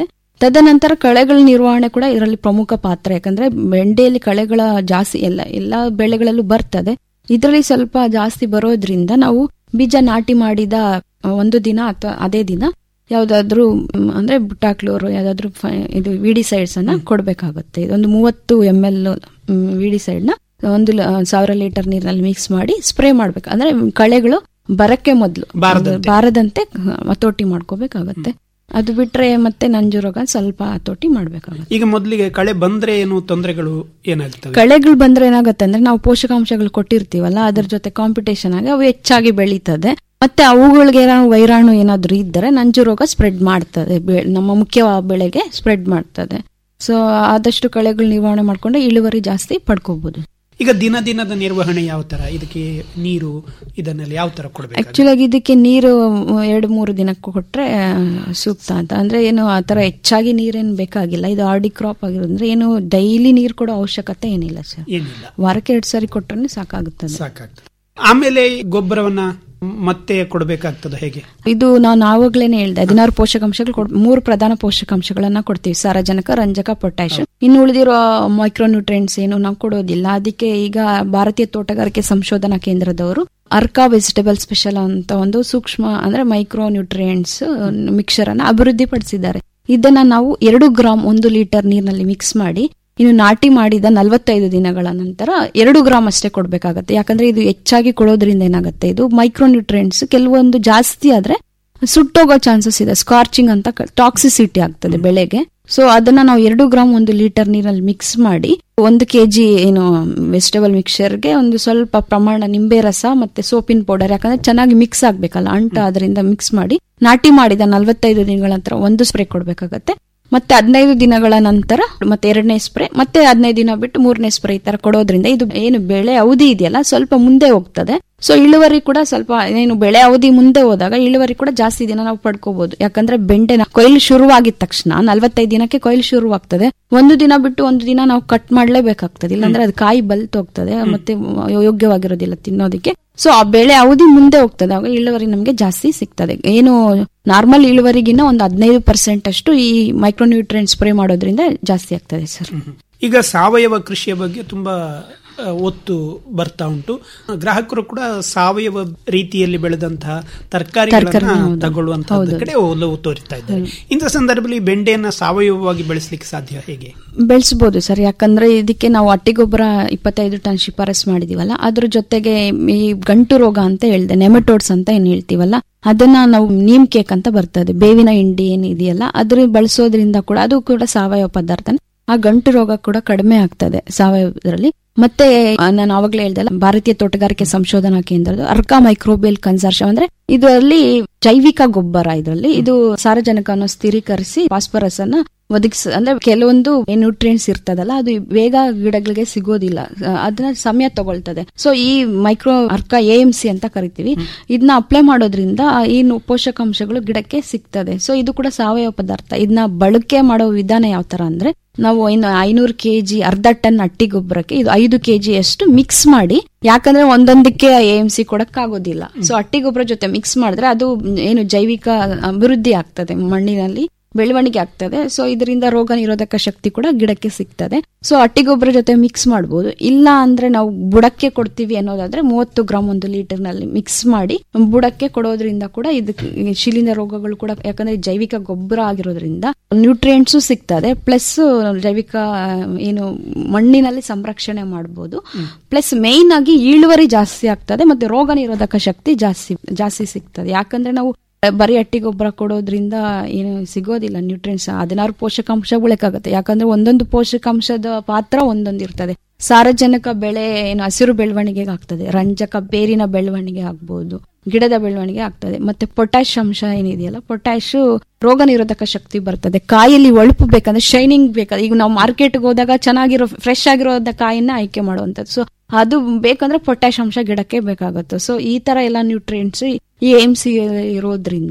ತದನಂತರ ಕಳೆಗಳ ನಿರ್ವಹಣೆ ಕೂಡ ಇದರಲ್ಲಿ ಪ್ರಮುಖ ಪಾತ್ರ ಯಾಕಂದ್ರೆ ಬೆಂಡೆಯಲ್ಲಿ ಕಳೆಗಳ ಜಾಸ್ತಿ ಎಲ್ಲ ಎಲ್ಲಾ ಬೆಳೆಗಳಲ್ಲೂ ಬರ್ತದೆ ಇದರಲ್ಲಿ ಸ್ವಲ್ಪ ಜಾಸ್ತಿ ಬರೋದ್ರಿಂದ ನಾವು ಬೀಜ ನಾಟಿ ಮಾಡಿದ ಒಂದು ದಿನ ಅಥವಾ ಅದೇ ದಿನ ಯಾವ್ದಾದ್ರು ಮ್, ಅಂದ್ರೆ ಬುಟಾಕ್ಲೋರು ಯಾವ್ದಾದ್ರು ಫ- ಇದು ವಿಡಿಸೈಡ್ಸ್ ಅನ್ನ ಕೊಡ್ಬೇಕಾಗುತ್ತೆ ಇದೊಂದು ಮೂವತ್ತು ಎಂ ಎಲ್ ವಿಡಿಸೈಡ್ ನ ಒಂದು ಲ- ಸಾವಿರ ಲೀಟರ್ ನೀರಿನಲ್ಲಿ ಮಿಕ್ಸ್ ಮಾಡಿ ಸ್ಪ್ರೇ ಮಾಡ್ಬೇಕು ಅಂದ್ರೆ ಕಳೆಗಳು ಬರಕ್ಕೆ ಮೊದಲು ಬಾರದಂತೆ. ಬಾರದಂತೆ ಹತೋಟಿ ಮಾಡ್ಕೋಬೇಕಾಗತ್ತೆ ಅದು ಬಿಟ್ರೆ ಮತ್ತೆ ನಂಜು ರೋಗ ಸ್ವಲ್ಪ ಹತೋಟಿ ಮಾಡ್ಬೇಕಾಗತ್ತೆ ಈಗ ಮೊದಲಿಗೆ ಕಳೆ ಬಂದ್ರೆ ಏನು ತೊಂದರೆಗಳು ಏನಾಗ್ತವೆ ಕಳೆಗಳು ಬಂದ್ರೆ ಏನಾಗುತ್ತೆ ಅಂದ್ರೆ ನಾವು ಪೋಷಕಾಂಶಗಳು ಕೊಟ್ಟಿರ್ತೀವಲ್ಲ ಅದ್ರ ಜೊತೆ ಕಾಂಪಿಟೇಷನ್ ಆಗಿ ಅವು ಹೆಚ್ಚಾಗಿ ಬೆಳೀತದೆ ಮತ್ತೆ ಅವುಗಳಿಗೆ ಏನಾದ್ರು ವೈರಾಣು ಏನಾದ್ರು ಇದ್ದರೆ ನಂಜು ರೋಗ ಸ್ಪ್ರೆಡ್ ಮಾಡ್ತದೆ ಬೆ- ನಮ್ಮ ಮುಖ್ಯ ಬೆಳೆಗೆ ಸ್ಪ್ರೆಡ್ ಮಾಡ್ತದೆ ಸೊ ಆದಷ್ಟು ಕಳೆಗಳು ನಿರ್ವಹಣೆ ಮಾಡ್ಕೊಂಡು ಇಳುವರಿ ಜಾಸ್ತಿ ಪಡ್ಕೋಬಹುದು ಈಗ ದಿನ ದಿನದ ನಿರ್ವಹಣೆ ಯಾವ ತರ ಇದಕ್ಕೆ ನೀರು ಇದನ್ನೆಲ್ಲ ಯಾವ ತರ ಕೊಡಬೇಕು ಆಕ್ಚುಲ್ ಆಗಿ ಇದಕ್ಕೆ ನೀರು ಎರಡು ಮೂರು ದಿನಕ್ಕೆ ಕೊಟ್ರೆ ಆ, ಸೂಕ್ತ ಅಂತ ಅಂದ್ರೆ ಏನು ಆ ತರ ಹೆಚ್ಚಾಗಿ ನೀರೇನು ಬೇಕಾಗಿಲ್ಲ ಇದು ಆರ್ಡಿ ಕ್ರಾಪ್ ಆಗಿರೋದ್ರಿಂದ ಏನು ಡೈಲಿ ನೀರು ಕೊಡೋ ಅವಶ್ಯಕತೆ ಏನಿಲ್ಲ ಸರ್ ಏನಿಲ್ಲ ವಾರಕ್ಕೆ ಎರಡು ಸಾರಿ ಕೊಟ್ಟರೆ ಸಾಕಾಗುತ್ತದೆ ಸಾಕಾಗ್ತದೆ ಆಮೇಲೆ ಗೊಬ್ಬರವನ್ನ ಮತ್ತೆ ಕೊಡಬೇಕಾಗ್ತದೆ ಹೇಗೆ ಇದು ನಾವು ನಾವಾಗ್ಲೇನೆ ಹೇಳ್ದೆ ಹದಿನಾರು ಪೋಷಕಾಂಶಗಳು ಕೊಡ್- ಮೂರು ಪ್ರಧಾನ ಪೋಷಕಾಂಶಗಳನ್ನ ಕೊಡ್ತೀವಿ ಸಾರಜನಕ ರಂಜಕ ಪೊಟ್ಯಾಶ್ ಇನ್ನು ಉಳಿದಿರೋ ಮೈಕ್ರೋನ್ಯೂಟ್ರಿಯೆಂಟ್ಸ್ ಏನು ನಾವು ಕೊಡೋದಿಲ್ಲ ಅದಕ್ಕೆ ಈಗ ಭಾರತೀಯ ತೋಟಗಾರಿಕೆ ಸಂಶೋಧನಾ ಕೇಂದ್ರದವರು ಅರ್ಕಾ ವೆಜಿಟೇಬಲ್ ಸ್ಪೆಷಲ್ ಅಂತ ಒಂದು ಸೂಕ್ಷ್ಮ ಅಂದ್ರೆ ಮೈಕ್ರೋ ನ್ಯೂಟ್ರಿಯೆಂಟ್ಸ್ ಮಿಕ್ಸರ್ ಅನ್ನ ಅಭಿವೃದ್ಧಿ ಪಡಿಸಿದ್ದಾರೆ ಇದನ್ನ ನಾವು ಎರಡು ಗ್ರಾಮ್ ಒಂದು ಲೀಟರ್ ನೀರಿನಲ್ಲಿ ಮಿಕ್ಸ್ ಮಾಡಿ ಇನ್ನು ನಾಟಿ ಮಾಡಿದ ನಲವತ್ತೈದು ದಿನಗಳ ನಂತರ ಎರಡು ಗ್ರಾಮ್ ಅಷ್ಟೇ ಕೊಡ್ಬೇಕಾಗತ್ತೆ ಯಾಕಂದ್ರೆ ಇದು ಹೆಚ್ಚಾಗಿ ಕೊಡೋದ್ರಿಂದ ಏನಾಗುತ್ತೆ ಇದು ಮೈಕ್ರೋನ್ಯೂಟ್ರಿಯೆಂಟ್ಸ್ ಕೆಲವೊಂದು ಜಾಸ್ತಿ ಆದ್ರೆ ಸುಟ್ಟೋಗೋ ಚಾನ್ಸಸ್ ಇದೆ ಸ್ಕಾರ್ಚಿಂಗ್ ಅಂತ ಟಾಕ್ಸಿಸಿಟಿ ಆಗ್ತದೆ ಬೆಳೆಗೆ ಸೊ ಅದನ್ನ ನಾವು ಎರಡು ಗ್ರಾಮ್ ಒಂದು ಲೀಟರ್ ನೀರಲ್ಲಿ ಮಿಕ್ಸ್ ಮಾಡಿ ಒಂದು ಕೆಜಿ ಏನು ವೆಜಿಟೇಬಲ್ ಮಿಕ್ಸರ್ಗೆ ಒಂದು ಸ್ವಲ್ಪ ಪ್ರಮಾಣ ನಿಂಬೆ ರಸ ಮತ್ತೆ ಸೋಪಿನ ಪೌಡರ್ ಯಾಕಂದ್ರೆ ಚೆನ್ನಾಗಿ ಮಿಕ್ಸ್ ಆಗ್ಬೇಕಲ್ಲ ಅಂಟ ಅದರಿಂದ ಮಿಕ್ಸ್ ಮಾಡಿ ನಾಟಿ ಮಾಡಿದ ನಲವತ್ತೈದು ದಿನಗಳ ನಂತರ ಒಂದು ಸ್ಪ್ರೇ ಕೊಡ್ಬೇಕಾಗತ್ತೆ ಮತ್ತೆ ಹದಿನೈದು ದಿನಗಳ ನಂತರ ಮತ್ತೆ ಎರಡನೇ ಸ್ಪ್ರೇ ಮತ್ತೆ ಹದಿನೈದು ದಿನ ಬಿಟ್ಟು ಮೂರನೇ ಸ್ಪ್ರೇ ಈ ತರ ಕೊಡೋದ್ರಿಂದ ಇದು ಏನು ಬೆಳೆ ಅವಧಿ ಇದೆಯಲ್ಲ ಸ್ವಲ್ಪ ಮುಂದೆ ಹೋಗ್ತದೆ ಸೊ ಇಳುವರಿ ಕೂಡ ಸ್ವಲ್ಪ ಏನು ಬೆಳೆ ಅವಧಿ ಮುಂದೆ ಹೋದಾಗ ಇಳುವರಿ ಕೂಡ ಜಾಸ್ತಿ ದಿನ ನಾವು ಪಡ್ಕೋಬಹುದು ಯಾಕಂದ್ರೆ ಬೆಂಡೆ ಕೊಯ್ಲು ಶುರುವಾಗಿದ ತಕ್ಷಣ ನಲವತ್ತೈದು ದಿನಕ್ಕೆ ಕೊಯ್ಲು ಶುರುವಾಗ್ತದೆ ಒಂದು ದಿನ ಬಿಟ್ಟು ಒಂದು ದಿನ ನಾವು ಕಟ್ ಮಾಡ್ಲೇಬೇಕಾಗ್ತದೆ ಇಲ್ಲಾಂದ್ರೆ ಅದು ಕಾಯಿ ಬಲ್ತ್ ಹೋಗ್ತದೆ ಮತ್ತೆ ಯೋಗ್ಯವಾಗಿರೋದಿಲ್ಲ ತಿನ್ನೋದಕ್ಕೆ ಸೊ ಆ ಬೆಳೆ ಅವಧಿ ಮುಂದೆ ಹೋಗ್ತದೆ ಆಗ ಇಳುವರಿ ನಮಗೆ ಜಾಸ್ತಿ ಸಿಗ್ತದೆ ಏನು ನಾರ್ಮಲ್ ಇಳುವರಿಗಿನ್ನ ಒಂದು ಹದಿನೈದು ಪರ್ಸೆಂಟ್ ಅಷ್ಟು ಈ ಮೈಕ್ರೋನ್ಯೂಟ್ರಿಯೆಂಟ್ ಸ್ಪ್ರೇ ಮಾಡೋದ್ರಿಂದ ಜಾಸ್ತಿ ಆಗ್ತದೆ ಸರ್ ಈಗ ಸಾವಯವ ಕೃಷಿಯ ಬಗ್ಗೆ ತುಂಬಾ ಆ, ಒತ್ತು ಬರ್ತಾ ಉಂಟು ಗ್ರಾಹಕರು ಕೂಡ ಸಾವಯವ ರೀತಿಯಲ್ಲಿ ಬೆಳೆದಂತಹ ತರಕಾರಿಗಳನ್ನ ತರಕಾರಿ, ಹೌದು. ತಗೊಳ್ಳುವಂತಹ ಹೌದು. ಕಡೆ ಒಲವು ತೋರಿಸ್ತಾ ಇದ್ದಾರೆ ಇಂಥ ಸಂದರ್ಭದಲ್ಲಿ ಬೆಂಡೆಯನ್ನ ಸಾವಯವವಾಗಿ ಬೆಳೆಸಲಿಕ್ಕೆ ಸಾಧ್ಯ ಹೇಗೆ ಬೆಳೆಸಬಹುದು ಸರ್ ಯಾಕಂದ್ರೆ ಇದಕ್ಕೆ ನಾವು ಹಟ್ಟಿಗೊಬ್ಬರ ಇಪ್ಪತ್ತೈದು ಟನ್ ಶಿಫಾರಸ್ ಮಾಡಿದೀವಲ್ಲ ಅದ್ರ ಜೊತೆಗೆ ಈ ಗಂಟು ರೋಗ ಅಂತ ಹೇಳಿದೆ ನೆಮಟೋಡ್ಸ್ ಅಂತ ಏನ್ ಹೇಳ್ತೀವಲ್ಲ ಅದನ್ನ ನಾವು ನೀಮ್ ಕೇಕ್ ಅಂತ ಬರ್ತದೆ ಬೇವಿನ ಹಿಂಡಿ ಏನಿದೆಯಲ್ಲ ಅದ್ರ ಬಳಸೋದ್ರಿಂದ ಕೂಡ ಅದು ಕೂಡ ಸಾವಯವ ಪದಾರ್ಥ ಆ ಗಂಟು ರೋಗ ಕೂಡ ಕಡಿಮೆ ಆಗ್ತದೆ ಸಾವಯವದಲ್ಲಿ ಮತ್ತೆ ಆ, ನಾನು ಆವಾಗಲೇ ಹೇಳ್ದಲ್ಲ ಭಾರತೀಯ ತೋಟಗಾರಿಕೆ ಸಂಶೋಧನಾ ಕೇಂದ್ರದ ಅರ್ಕಾ ಮೈಕ್ರೋಬಿಯಲ್ ಕನ್ಸರ್ಷನ್ ಅಂದ್ರೆ ಇದರಲ್ಲಿ ಜೈವಿಕ ಗೊಬ್ಬರ ಇದರಲ್ಲಿ ಇದು ಸಾರಜನಕವನ್ನು ಸ್ಥಿರೀಕರಿಸಿ ಫಾಸ್ಫರಸ್ ಅನ್ನ ಒದಗಿಸ ಅಂದ್ರೆ ಕೆಲವೊಂದು ನ್ಯೂಟ್ರಿಯೆಂಟ್ಸ್ ಇರ್ತದಲ್ಲ ಅದು ಬೇಗ ಗಿಡಗಳಿಗೆ ಸಿಗೋದಿಲ್ಲ ಅಹ್ ಅದನ್ನ ಸಮಯ ತಗೊಳ್ತದೆ ಸೊ ಈ micro Arka A M C ಅಂತ ಕರಿತೀವಿ ಇದನ್ನ ಅಪ್ಲೈ ಮಾಡೋದ್ರಿಂದ ಏನು ಪೋಷಕಾಂಶಗಳು ಗಿಡಕ್ಕೆ ಸಿಗ್ತದೆ ಸೊ ಇದು ಕೂಡ ಸಾವಯವ ಪದಾರ್ಥ ಇದನ್ನ ಬಳಕೆ ಮಾಡೋ ವಿಧಾನ ಯಾವ ತರ ಅಂದ್ರೆ ನಾವು ಇನ್ನು ಐನೂರು ಕೆಜಿ ಅರ್ಧ ಟನ್ ಅಟ್ಟಿ ಗೊಬ್ಬರಕ್ಕೆ ಇದು ಐದು ಕೆಜಿ ಅಷ್ಟು ಮಿಕ್ಸ್ ಮಾಡಿ ಯಾಕಂದ್ರೆ ಒಂದೊಂದಕ್ಕೆ ಎ ಎಂ ಸಿ ಕೊಡಕ್ಕಾಗೋದಿಲ್ಲ ಸೊ ಅಟ್ಟಿ ಗೊಬ್ಬರ ಜೊತೆ ಮಿಕ್ಸ್ ಮಾಡಿದ್ರೆ ಅದು ಏನು ಜೈವಿಕ ಅಭಿವೃದ್ಧಿ ಆಗ್ತದೆ ಮಣ್ಣಿನಲ್ಲಿ ಬೆಳವಣಿಗೆ ಆಗ್ತದೆ ಸೊ ಇದರಿಂದ ರೋಗ ನಿರೋಧಕ ಶಕ್ತಿ ಕೂಡ ಗಿಡಕ್ಕೆ ಸಿಗ್ತದೆ ಸೊ ಹಟ್ಟಿಗೊಬ್ಬರ ಜೊತೆ ಮಿಕ್ಸ್ ಮಾಡಬಹುದು ಇಲ್ಲ ಅಂದ್ರೆ ನಾವು ಬುಡಕ್ಕೆ ಕೊಡ್ತೀವಿ ಅನ್ನೋದಾದ್ರೆ ಮೂವತ್ತು ಗ್ರಾಮ್ ಒಂದು ಲೀಟರ್ ನಲ್ಲಿ ಮಿಕ್ಸ್ ಮಾಡಿ ಬುಡಕ್ಕೆ ಕೊಡೋದ್ರಿಂದ ಕೂಡ ಇದಕ್ಕೆ ಶಿಲೀಂಧ್ರ ರೋಗಗಳು ಕೂಡ ಯಾಕಂದ್ರೆ ಜೈವಿಕ ಗೊಬ್ಬರ ಆಗಿರೋದ್ರಿಂದ ನ್ಯೂಟ್ರಿಯೆಂಟ್ಸು ಸಿಗ್ತದೆ ಪ್ಲಸ್ ಜೈವಿಕ ಆ, ಏನು ಮಣ್ಣಿನಲ್ಲಿ ಸಂರಕ್ಷಣೆ ಮಾಡಬಹುದು ಪ್ಲಸ್ ಮೇನ್ ಆಗಿ ಇಳುವರಿ ಜಾಸ್ತಿ ಆಗ್ತದೆ ಮತ್ತೆ ರೋಗ ನಿರೋಧಕ ಶಕ್ತಿ ಜಾಸ್ತಿ ಜಾಸ್ತಿ ಸಿಗ್ತದೆ ಯಾಕಂದ್ರೆ ನಾವು ಬರೀ ಹಟ್ಟಿ ಗೊಬ್ಬರ ಕೊಡೋದ್ರಿಂದ ಏನು ಸಿಗೋದಿಲ್ಲ ನ್ಯೂಟ್ರಿಯೆಂಟ್ಸ್ ಹದಿನಾರು ಪೋಷಕಾಂಶ ಉಳಿಕಾಗುತ್ತೆ ಯಾಕಂದ್ರೆ ಒಂದೊಂದು ಪೋಷಕಾಂಶದ ಪಾತ್ರ ಒಂದೊಂದು ಇರ್ತದೆ ಸಾರಜನಕ ಬೆಳೆ ಏನು ಹಸಿರು ಬೆಳವಣಿಗೆಗೆ ಆಗ್ತದೆ ರಂಜಕ ಬೇರಿನ ಬೆಳವಣಿಗೆ ಆಗ್ಬಹುದು ಗಿಡದ ಬೆಳವಣಿಗೆ ಆಗ್ತದೆ ಮತ್ತೆ ಪೊಟ್ಯಾಶ್ ಅಂಶ ಏನಿದೆಯಲ್ಲ ಪೊಟ್ಯಾಶ್ ರೋಗ ನಿರೋಧಕ ಶಕ್ತಿ ಬರ್ತದೆ ಕಾಯಲ್ಲಿ ಒಳುಪು ಬೇಕಂದ್ರೆ ಶೈನಿಂಗ್ ಬೇಕಾದ್ರೆ ಈಗ ನಾವು ಮಾರ್ಕೆಟ್ಗೆ ಹೋದಾಗ ಚೆನ್ನಾಗಿರೋ ಫ್ರೆಶ್ ಆಗಿರೋ ಕಾಯಿನ ಆಯ್ಕೆ ಮಾಡುವಂಥದ್ದು ಸೊ ಅದು ಬೇಕಂದ್ರೆ ಪೊಟ್ಯಾಶ್ ಅಂಶ ಗಿಡಕ್ಕೆ ಬೇಕಾಗುತ್ತೆ ಸೊ ಈ ತರ ಎಲ್ಲ ನ್ಯೂಟ್ರಿಯೆಂಟ್ಸ್ ಈ ಎಂ ಸಿ ಇರೋದ್ರಿಂದ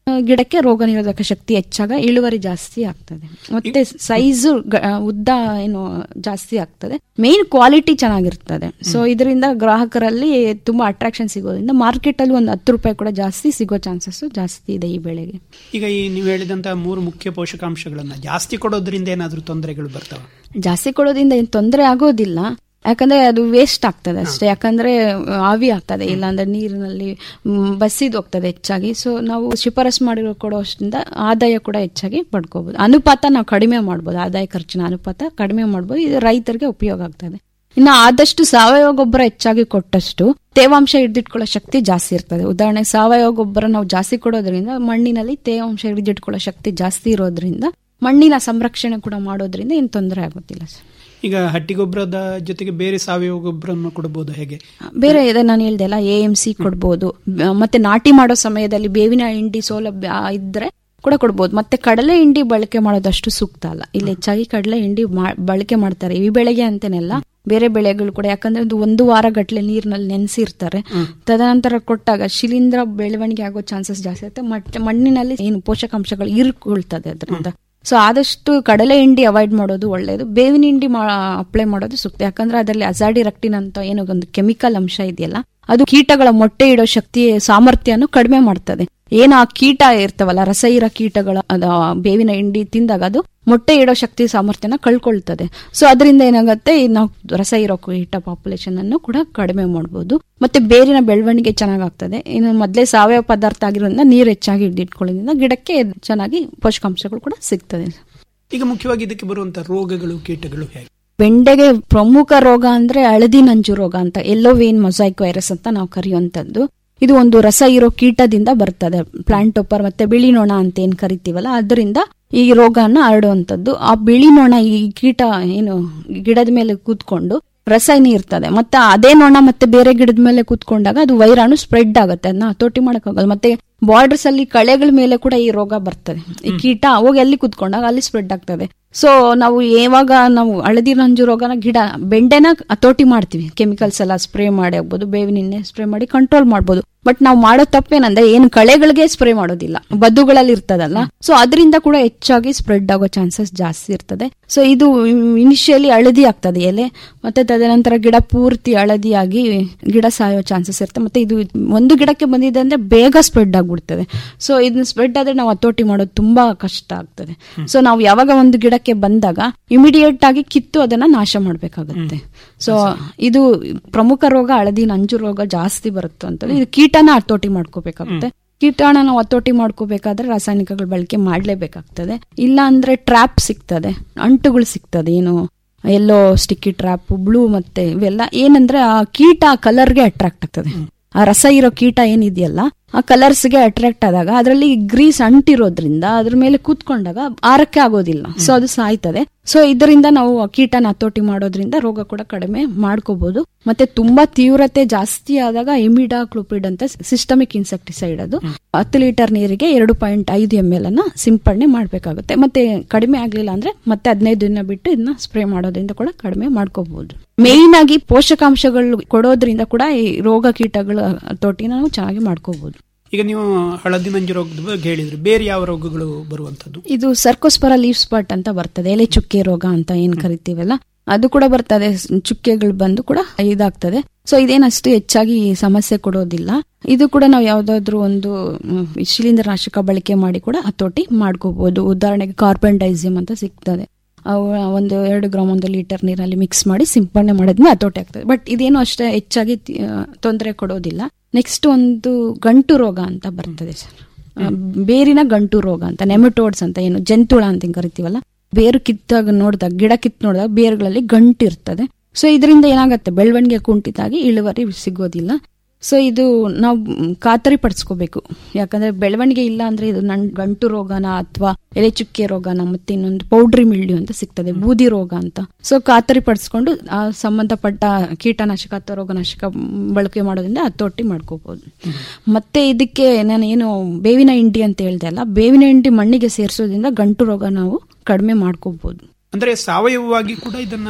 ಆ, ಗಿಡಕ್ಕೆ ರೋಗ ನಿರೋಧಕ ಶಕ್ತಿ ಹೆಚ್ಚಾಗ ಇಳುವರಿ ಜಾಸ್ತಿ ಆಗ್ತದೆ ಮತ್ತೆ ಸೈಜು ಉದ್ದ ಏನು ಜಾಸ್ತಿ ಆಗ್ತದೆ ಮೇನ್ ಕ್ವಾಲಿಟಿ ಚೆನ್ನಾಗಿರ್ತದೆ ಸೊ ಇದರಿಂದ ಗ್ರಾಹಕರಲ್ಲಿ ತುಂಬಾ ಅಟ್ರಾಕ್ಷನ್ ಸಿಗೋದ್ರಿಂದ ಮಾರ್ಕೆಟ್ ಅಲ್ಲಿ ಒಂದು ಹತ್ತು ರೂಪಾಯಿ ಕೂಡ ಜಾಸ್ತಿ ಸಿಗೋ ಚಾನ್ಸಸ್ ಜಾಸ್ತಿ ಇದೆ ಈ ಬೆಳೆಗೆ ಈಗ ಈ ನೀವು ಹೇಳಿದಂತಹ ಮೂರು ಮುಖ್ಯ ಪೋಷಕಾಂಶಗಳನ್ನ ಜಾಸ್ತಿ ಕೊಡೋದ್ರಿಂದ ಏನಾದ್ರೂ ತೊಂದರೆಗಳು ಬರ್ತಾವ ಜಾಸ್ತಿ ಕೊಡೋದ್ರಿಂದ ಏನು ತೊಂದರೆ ಆಗೋದಿಲ್ಲ ಯಾಕಂದ್ರೆ ಅದು ವೇಸ್ಟ್ ಆಗ್ತದೆ ಅಷ್ಟೇ ಯಾಕಂದ್ರೆ ಆವಿ ಆಗ್ತದೆ ಇಲ್ಲಾಂದ್ರೆ ನೀರಿನಲ್ಲಿ ಮ್, ಬಸಿದು ಹೋಗ್ತದೆ ಹೆಚ್ಚಾಗಿ ಸೊ ನಾವು ಶಿಫಾರಸ್ ಮಾಡಿರೋ ಕೊಡೋಷ್ಟಿಂದ ಆದಾಯ ಕೂಡ ಹೆಚ್ಚಾಗಿ ಪಡ್ಕೋಬಹುದು ಅನುಪಾತ ನಾವು ಕಡಿಮೆ ಮಾಡ್ಬೋದು ಆದಾಯ ಖರ್ಚಿನ ಅನುಪಾತ ಕಡಿಮೆ ಮಾಡ್ಬೋದು ಇದು ರೈತರಿಗೆ ಉಪಯೋಗ ಆಗ್ತದೆ ಇನ್ನು ಆದಷ್ಟು ಸಾವಯವ ಗೊಬ್ಬರ ಹೆಚ್ಚಾಗಿ ಕೊಟ್ಟಷ್ಟು ತೇವಾಂಶ ಹಿಡಿದಿಟ್ಕೊಳ್ಳೋ ಶಕ್ತಿ ಜಾಸ್ತಿ ಇರ್ತದೆ ಉದಾಹರಣೆಗೆ ಸಾವಯವ ಗೊಬ್ಬರ ನಾವು ಜಾಸ್ತಿ ಕೊಡೋದ್ರಿಂದ ಮಣ್ಣಿನಲ್ಲಿ ತೇವಾಂಶ ಹಿಡಿದಿಟ್ಕೊಳ್ಳೋ ಶಕ್ತಿ ಜಾಸ್ತಿ ಇರೋದ್ರಿಂದ ಮಣ್ಣಿನ ಸಂರಕ್ಷಣೆ ಕೂಡ ಮಾಡೋದ್ರಿಂದ ಏನು ತೊಂದರೆ ಆಗೋದಿಲ್ಲ ಸರ್ ಈಗ ಹಟ್ಟಿ ಗೊಬ್ಬರದ ಜೊತೆಗೆ ಬೇರೆ ಸಾವಯವ ಗೊಬ್ಬರವನ್ನು ಕೊಡಬಹುದು ಹೇಗೆ ಬೇರೆ ಇದೆ ನಾನು ಹೇಳ್ದೆ ಅಲ್ಲ ಎ ಎಂ ಸಿ ಕೊಡ್ಬೋದು ಬ- ಮತ್ತೆ ನಾಟಿ ಮಾಡೋ ಸಮಯದಲ್ಲಿ ಬೇವಿನ ಹಿಂಡಿ ಸೌಲಭ್ಯ ಇದ್ರೆ ಕೂಡ ಕೊಡ್ಬೋದು ಮತ್ತೆ ಕಡಲೆ ಹಿಂಡಿ ಬಳಕೆ ಮಾಡೋದಷ್ಟು ಸೂಕ್ತ ಅಲ್ಲ ಇಲ್ಲಿ ಹೆಚ್ಚಾಗಿ ಕಡಲೆ ಹಿಂಡಿ ಮಾ- ಬಳಕೆ ಮಾಡ್ತಾರೆ ಈ ಬೆಳೆಗೆ ಅಂತೇನೆಲ್ಲ ಬೇರೆ ಬೆಳೆಗಳು ಕೂಡ ಯಾಕಂದ್ರೆ ಒಂದು ಒಂದು ವಾರ ಗಟ್ಲೆ ನೀರಿನಲ್ಲಿ ನೆನೆಸಿರ್ತಾರೆ ತದನಂತರ ಕೊಟ್ಟಾಗ ಶಿಲೀಂಧ್ರ ಬೆಳವಣಿಗೆ ಆಗೋ ಚಾನ್ಸಸ್ ಜಾಸ್ತಿ ಇರುತ್ತೆ ಮತ್ತೆ ಮಣ್ಣಿನಲ್ಲಿ ಏನು ಪೋಷಕಾಂಶಗಳು ಇರ್ಕೊಳ್ತದೆ ಅದರಿಂದ ಸೊ ಆದಷ್ಟು ಕಡಲೆ ಹಿಂಡಿ ಅವಾಯ್ಡ್ ಮಾಡೋದು ಒಳ್ಳೆಯದು ಬೇವಿನ ಹಿಂಡಿ ಅಪ್ಲೈ ಮಾಡೋದು ಸೂಕ್ತ ಯಾಕಂದ್ರೆ ಅದರಲ್ಲಿ ಅಜಾಡಿ ರಕ್ಟಿನ್ ಅಂತ ಏನೋ ಒಂದು ಕೆಮಿಕಲ್ ಅಂಶ ಇದೆಯಲ್ಲ ಅದು ಕೀಟಗಳ ಮೊಟ್ಟೆ ಇಡೋ ಶಕ್ತಿ ಸಾಮರ್ಥ್ಯನು ಕಡಿಮೆ ಮಾಡ್ತದೆ ಏನು ಆ ಕೀಟ ಇರ್ತವಲ್ಲ ರಸ ಇರೋ ಕೀಟಗಳ ಅದ ಬೇವಿನ ಹಿಂಡಿ ತಿಂದಾಗ ಅದು ಮೊಟ್ಟೆ ಇಡೋ ಶಕ್ತಿ ಸಾಮರ್ಥ್ಯನ ಕಳ್ಕೊಳ್ತದೆ ಸೊ ಅದರಿಂದ ಏನಾಗುತ್ತೆ ಈ ನಾವು ರಸ ಇರೋ ಕೀಟ ಪಾಪ್ಯುಲೇಷನ್ ಅನ್ನು ಕೂಡ ಕಡಿಮೆ ಮಾಡಬಹುದು ಮತ್ತೆ ಬೇರಿನ ಬೆಳವಣಿಗೆ ಚೆನ್ನಾಗಾಗ್ತದೆ ಇನ್ನು ಮೊದಲೇ ಸಾವಯವ ಪದಾರ್ಥ ಆಗಿರೋದ್ರಿಂದ ನೀರು ಹೆಚ್ಚಾಗಿ ಹಿಡಿದಿಟ್ಕೊಳ್ಳೋದ್ರಿಂದ ಗಿಡಕ್ಕೆ ಚೆನ್ನಾಗಿ ಪೋಷಕಾಂಶಗಳು ಕೂಡ ಸಿಗ್ತದೆ ಈಗ ಮುಖ್ಯವಾಗಿ ಇದಕ್ಕೆ ಬರುವಂತಹ ರೋಗಗಳು ಕೀಟಗಳು ಹೇಗೆ ಬೆಂಡೆಗೆ ಪ್ರಮುಖ ರೋಗ ಅಂದ್ರೆ ಹಳದಿ ನಂಜು ರೋಗ ಅಂತ ಎಲ್ಲೋ ವೇನ್ ಮೊಸೈಕ್ ವೈರಸ್ ಅಂತ ನಾವು ಕರೆಯುವಂತದ್ದು ಇದು ಒಂದು ರಸ ಇರೋ ಕೀಟದಿಂದ ಬರ್ತದೆ ಪ್ಲಾಂಟೋಪರ್ ಮತ್ತೆ ಬಿಳಿ ನೊಣ ಅಂತ ಏನ್ ಕರಿತೀವಲ್ಲ ಅದರಿಂದ ಈ ರೋಗನ ಹರಡುವಂತದ್ದು ಆ ಬಿಳಿ ನೊಣ ಈ ಕೀಟ ಏನು ಗಿಡದ ಮೇಲೆ ಕೂತ್ಕೊಂಡು ರಸಾಯನ ಇರ್ತದೆ ಮತ್ತೆ ಅದೇ ನೊಣ ಮತ್ತೆ ಬೇರೆ ಗಿಡದ ಮೇಲೆ ಕೂತ್ಕೊಂಡಾಗ ಅದು ವೈರಾಣು ಸ್ಪ್ರೆಡ್ ಆಗುತ್ತೆ ಅದನ್ನ ಹತೋಟಿ ಮಾಡಕ್ಕಾಗಲ್ಲ ಮತ್ತೆ ಬಾರ್ಡರ್ಸ್ ಅಲ್ಲಿ ಕಳೆಗಳ ಮೇಲೆ ಕೂಡ ಈ ರೋಗ ಬರ್ತದೆ ಈ ಕೀಟ ಹೋಗಿ ಅಲ್ಲಿ ಕೂತ್ಕೊಂಡಾಗ ಅಲ್ಲಿ ಸ್ಪ್ರೆಡ್ ಆಗ್ತದೆ ಸೊ ನಾವು ಯಾವಾಗ ನಾವು ಹಳದಿ ನಂಜು ರೋಗನ ಗಿಡ ಬೆಂಡೆನ ಹತೋಟಿ ಮಾಡ್ತೀವಿ ಕೆಮಿಕಲ್ಸ್ ಎಲ್ಲ ಸ್ಪ್ರೇ ಮಾಡಿ ಆಗ್ಬೋದು ಬೇವಿನ ಎಣ್ಣೆ ಸ್ಪ್ರೇ ಮಾಡಿ ಕಂಟ್ರೋಲ್ ಮಾಡ್ಬೋದು ಬಟ್ ನಾವು ಮಾಡೋ ತಪ್ಪೇನಂದ್ರೆ ಏನು ಕಳೆಗಳಿಗೆ ಸ್ಪ್ರೇ ಮಾಡೋದಿಲ್ಲ ಬದುಗಳಲ್ಲಿ ಇರ್ತದಲ್ಲ ಸೊ ಅದರಿಂದ ಕೂಡ ಹೆಚ್ಚಾಗಿ ಸ್ಪ್ರೆಡ್ ಆಗೋ ಚಾನ್ಸಸ್ ಜಾಸ್ತಿ ಇರ್ತದೆ ಸೊ ಇದು ಇನಿಷಿಯಲಿ ಹಳದಿ ಆಗ್ತದೆ ಎಲೆ ಮತ್ತೆ ತದನಂತರ ಗಿಡ ಪೂರ್ತಿ ಹಳದಿಯಾಗಿ ಗಿಡ ಸಾಯೋ ಚಾನ್ಸಸ್ ಇರುತ್ತೆ ಮತ್ತೆ ಇದು ಒಂದು ಗಿಡಕ್ಕೆ ಬಂದಿದೆ ಅಂದ್ರೆ ಬೇಗ ಸ್ಪ್ರೆಡ್ ಆಗ್ಬಿಡ್ತದೆ ಸೊ ಇದನ್ನ ಸ್ಪ್ರೆಡ್ ಆದ್ರೆ ನಾವು ಹತೋಟಿ ಮಾಡೋದು ತುಂಬಾ ಕಷ್ಟ ಆಗ್ತದೆ ಸೊ ನಾವು ಯಾವಾಗ ಒಂದು ಗಿಡಕ್ಕೆ ಬಂದಾಗ ಇಮಿಡಿಯೇಟ್ ಆಗಿ ಕಿತ್ತು ಅದನ್ನ ನಾಶ ಮಾಡ್ಬೇಕಾಗುತ್ತೆ ಸೊ ಇದು ಪ್ರಮುಖ ರೋಗ ಹಳದಿ ನಂಜು ರೋಗ ಜಾಸ್ತಿ ಬರುತ್ತೆ ಅಂತ ಇದು ಕೀಟನ ಹತೋಟಿ ಮಾಡ್ಕೋಬೇಕಾಗುತ್ತೆ ಕೀಟಾಣ ನಾವು ಹತೋಟಿ ಮಾಡ್ಕೋಬೇಕಾದ್ರೆ ರಾಸಾಯನಿಕಗಳ ಬಳಕೆ ಮಾಡ್ಲೇಬೇಕಾಗ್ತದೆ ಇಲ್ಲ ಅಂದ್ರೆ ಟ್ರ್ಯಾಪ್ ಸಿಗ್ತದೆ ಅಂಟುಗಳು ಸಿಗ್ತದೆ ಏನು ಎಲ್ಲೋ ಸ್ಟಿಕ್ಕಿ ಟ್ರ್ಯಾಪ್ ಬ್ಲೂ ಮತ್ತೆ ಇವೆಲ್ಲ ಏನಂದ್ರೆ ಆ ಕೀಟ ಕಲರ್ಗೆ ಅಟ್ರಾಕ್ಟ್ ಆಗ್ತದೆ ಆ ರಸ ಇರೋ ಕೀಟ ಏನಿದೆಯಲ್ಲ ಆ ಕಲರ್ಸ್ಗೆ ಅಟ್ರಾಕ್ಟ್ ಆದಾಗ ಅದರಲ್ಲಿ ಗ್ರೀಸ್ ಅಂಟಿರೋದ್ರಿಂದ ಅದ್ರ ಮೇಲೆ ಕೂತ್ಕೊಂಡಾಗ ಆರಕ್ಕೆ ಆಗೋದಿಲ್ಲ ಸೊ ಅದು ಸಾಯ್ತದೆ ಸೊ ಇದರಿಂದ ನಾವು ಆ ಕೀಟನ ಹತೋಟಿ ಮಾಡೋದ್ರಿಂದ ರೋಗ ಕೂಡ ಕಡಿಮೆ ಮಾಡ್ಕೋಬಹುದು ಮತ್ತೆ ತುಂಬಾ ತೀವ್ರತೆ ಜಾಸ್ತಿ ಆದಾಗ ಇಮಿಡಾ ಕ್ಲೋಪಿಡ್ ಅಂತ ಸಿಸ್ಟಮಿಕ್ ಇನ್ಸೆಕ್ಟಿಸೈಡ್ ಅದು ಹತ್ತು ಲೀಟರ್ ನೀರಿಗೆ ಎರಡು ಪಾಯಿಂಟ್ ಐದು ಎಂ ಎಲ್ ಅನ್ನ ಸಿಂಪಡಣೆ ಮಾಡ್ಬೇಕಾಗುತ್ತೆ ಮತ್ತೆ ಕಡಿಮೆ ಆಗ್ಲಿಲ್ಲ ಅಂದ್ರೆ ಮತ್ತೆ ಹದಿನೈದು ದಿನ ಬಿಟ್ಟು ಇದನ್ನ ಸ್ಪ್ರೇ ಮಾಡೋದ್ರಿಂದ ಕೂಡ ಕಡಿಮೆ ಮಾಡ್ಕೋಬಹುದು ಮೇನ್ ಆಗಿ ಪೋಷಕಾಂಶಗಳು ಕೊಡೋದ್ರಿಂದ ಕೂಡ ಈ ರೋಗ ಕೀಟಗಳ ಹತೋಟಿನ ನಾವು ಚೆನ್ನಾಗಿ ಮಾಡ್ಕೋಬಹುದು ಈಗ ನೀವು ಹಳದಿ ನಂಜು ರೋಗದ ಬಗ್ಗೆ ಹೇಳಿದ್ರಿ ಬೇರೆ ಯಾವ ರೋಗಗಳು ಬರುವಂತದ್ದು ಇದು ಸರ್ಕೋಸ್ಪರ ಲೀವ್ ಸ್ಪಾಟ್ ಅಂತ ಬರ್ತದೆ ಎಲೆ ಚುಕ್ಕೆ ರೋಗ ಅಂತ ಏನ್ ಕರಿತೀವಲ್ಲ ಅದು ಕೂಡ ಬರ್ತದೆ ಚುಕ್ಕೆಗಳು ಬಂದು ಕೂಡ ಇದಾಗ್ತದೆ ಸೊ ಇದೇನಷ್ಟು ಹೆಚ್ಚಾಗಿ ಸಮಸ್ಯೆ ಕೊಡೋದಿಲ್ಲ ಇದು ಕೂಡ ನಾವು ಯಾವ್ದಾದ್ರು ಒಂದು ಮ್, ಶಿಲೀಂಧ್ರನಾಶಕ ಬಳಕೆ ಮಾಡಿ ಕೂಡ ಹತೋಟಿ ಮಾಡ್ಕೋಬಹುದು ಉದಾಹರಣೆಗೆ ಕಾರ್ಬನ್ ಡೈಸಿಮ್ ಅಂತ ಸಿಗ್ತದೆ ಅವು ಒಂದು ಎರಡು ಗ್ರಾಮ್ ಒಂದು ಲೀಟರ್ ನೀರಲ್ಲಿ ಮಿಕ್ಸ್ ಮಾಡಿ ಸಿಂಪಡಣೆ ಮಾಡೋದ್ರಿಂದ ಹತೋಟಿ ಆಗ್ತದೆ ಬಟ್ ಇದೇನು ಅಷ್ಟೇ ಹೆಚ್ಚಾಗಿ ತೊಂದರೆ ಕೊಡೋದಿಲ್ಲ ನೆಕ್ಸ್ಟ್ ಒಂದು ಗಂಟು ರೋಗ ಅಂತ ಬರ್ತದೆ ಸರ್ ಆ, ಬೇರಿನ ಗಂಟು ರೋಗ ಅಂತ ನೆಮಟೋಡ್ಸ್ ಅಂತ ಏನು ಜಂತುಳ ಅಂತ ಹಿಂಗ್ ಕರಿತೀವಲ್ಲ ಬೇರು ಕಿತ್ತಾಗ ನೋಡಿದಾಗ ಗಿಡ ಕಿತ್ತು ನೋಡಿದಾಗ ಬೇರುಗಳಲ್ಲಿ ಗಂಟು ಇರ್ತದೆ ಸೊ ಇದರಿಂದ ಏನಾಗುತ್ತೆ ಬೆಳವಣಿಗೆ ಕುಂಠಿತಾಗಿ ಇಳುವರಿ ಸಿಗೋದಿಲ್ಲ ಸೊ ಇದು ನಾವು ಖಾತರಿ ಪಡಿಸ್ಕೋಬೇಕು ಯಾಕಂದ್ರೆ ಬೆಳವಣಿಗೆ ಇಲ್ಲ ಅಂದ್ರೆ ಇದು ನನ್ ಗಂಟು ರೋಗನ ಅಥವಾ ಎಲೆ ಚುಕ್ಕೆ ರೋಗನ ಮತ್ತೆ ಇನ್ನೊಂದು ಪೌಡ್ರಿ ಮಿಲ್ಡ್ಯೂ ಅಂತ ಸಿಗ್ತದೆ ಬೂದಿ ರೋಗ ಅಂತ ಸೊ ಖಾತರಿ ಪಡಿಸ್ಕೊಂಡು ಆ ಸಂಬಂಧಪಟ್ಟ ಕೀಟನಾಶಕ ಅಥವಾ ರೋಗನಾಶಕ ಬಳಕೆ ಮಾಡೋದ್ರಿಂದ ಹತೋಟಿ ಮಾಡ್ಕೋಬಹುದು ಮತ್ತೆ ಇದಕ್ಕೆ ನಾನು ಏನು ಬೇವಿನ ಹಿಂಡಿ ಅಂತ ಹೇಳ್ದೆ ಅಲ್ಲ ಬೇವಿನ ಹಿಂಡಿ ಮಣ್ಣಿಗೆ ಸೇರಿಸೋದ್ರಿಂದ ಗಂಟು ರೋಗ ನಾವು ಕಡಿಮೆ ಮಾಡ್ಕೋಬಹುದು ಅಂದ್ರೆ ಸಾವಯವವಾಗಿ ಕೂಡ ಇದನ್ನ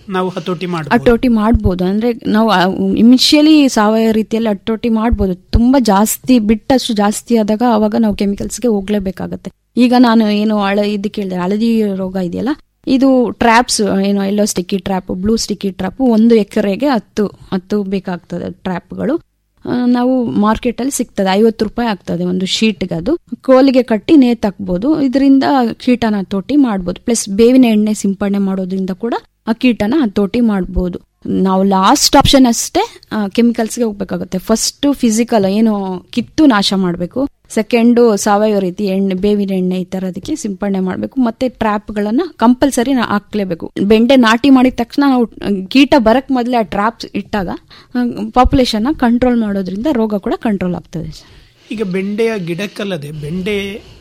ನಾವು ಹತೋಟಿ ಮಾಡಿ ಹತೋಟಿ ಮಾಡ್ಬೋದು ಅಂದ್ರೆ ನಾವು ಇನಿಷಿಯಲಿ ಸಾವಯವ ರೀತಿಯಲ್ಲಿ ಹತೋಟಿ ಮಾಡ್ಬೋದು ತುಂಬಾ ಜಾಸ್ತಿ ಬಿಟ್ಟಷ್ಟು ಜಾಸ್ತಿ ಆದಾಗ ಅವಾಗ ನಾವು ಕೆಮಿಕಲ್ಸ್ಗೆ ಹೋಗ್ಲೇಬೇಕಾಗತ್ತೆ ಈಗ ನಾನು ಏನು ಹಳ ಇದು ಕೇಳಿದೆ ಹಳದಿ ರೋಗ ಇದೆಯಲ್ಲ ಇದು ಟ್ರ್ಯಾಪ್ಸ್ ಏನು yellow sticky trap blue sticky trap ಒಂದು ಎಕರೆಗೆ ಹತ್ತು ಹತ್ತು ಬೇಕಾಗ್ತದೆ ಟ್ರ್ಯಾಪ್ಗಳು ಆ, ನಾವು ಮಾರ್ಕೆಟ್ ಅಲ್ಲಿ ಸಿಗ್ತದೆ ಐವತ್ತು ರೂಪಾಯಿ ಆಗ್ತದೆ ಒಂದು ಶೀಟ್ಗೆ ಅದು ಕೋಲಿಗೆ ಕಟ್ಟಿ ನೇತ್ ಹಾಕ್ಬೋದು ಇದರಿಂದ ಕೀಟನ ಹತೋಟಿ ಮಾಡ್ಬೋದು ಪ್ಲಸ್ ಬೇವಿನ ಎಣ್ಣೆ ಸಿಂಪಡಣೆ ಮಾಡೋದ್ರಿಂದ ಕೂಡ ಆ ಕೀಟನ ಹತೋಟಿ ಮಾಡ್ಬೋದು ನಾವು ಲಾಸ್ಟ್ ಆಪ್ಷನ್ ಅಷ್ಟೇ ಕೆಮಿಕಲ್ಸ್ಗೆ ಹೋಗ್ಬೇಕಾಗುತ್ತೆ ಫಸ್ಟ್ ಫಿಸಿಕಲ್ ಏನು ಕಿತ್ತು ನಾಶ ಮಾಡಬೇಕು ಸೆಕೆಂಡು ಸಾವಯವ ರೀತಿ ಎಣ್ಣೆ ಬೇವಿನ ಎಣ್ಣೆ ಈ ತರದಕ್ಕೆ ಸಿಂಪಡಣೆ ಮಾಡಬೇಕು ಮತ್ತೆ ಟ್ರ್ಯಾಪ್ಗಳನ್ನ ಕಂಪಲ್ಸರಿ ಹಾಕ್ಲೇಬೇಕು ಬೆಂಡೆ ನಾಟಿ ಮಾಡಿದ ತಕ್ಷಣ ನಾವು ಕೀಟ ಬರಕ್ ಮೊದಲೇ ಆ ಟ್ರ್ಯಾಪ್ಸ್ ಇಟ್ಟಾಗ ಪಾಪ್ಯುಲೇಷನ್ ಕಂಟ್ರೋಲ್ ಮಾಡೋದ್ರಿಂದ ರೋಗ ಕೂಡ ಕಂಟ್ರೋಲ್ ಆಗ್ತದೆ ಈಗ ಬೆಂಡೆಯ ಗಿಡಕ್ಕಲ್ಲದೆ ಬೆಂಡೆ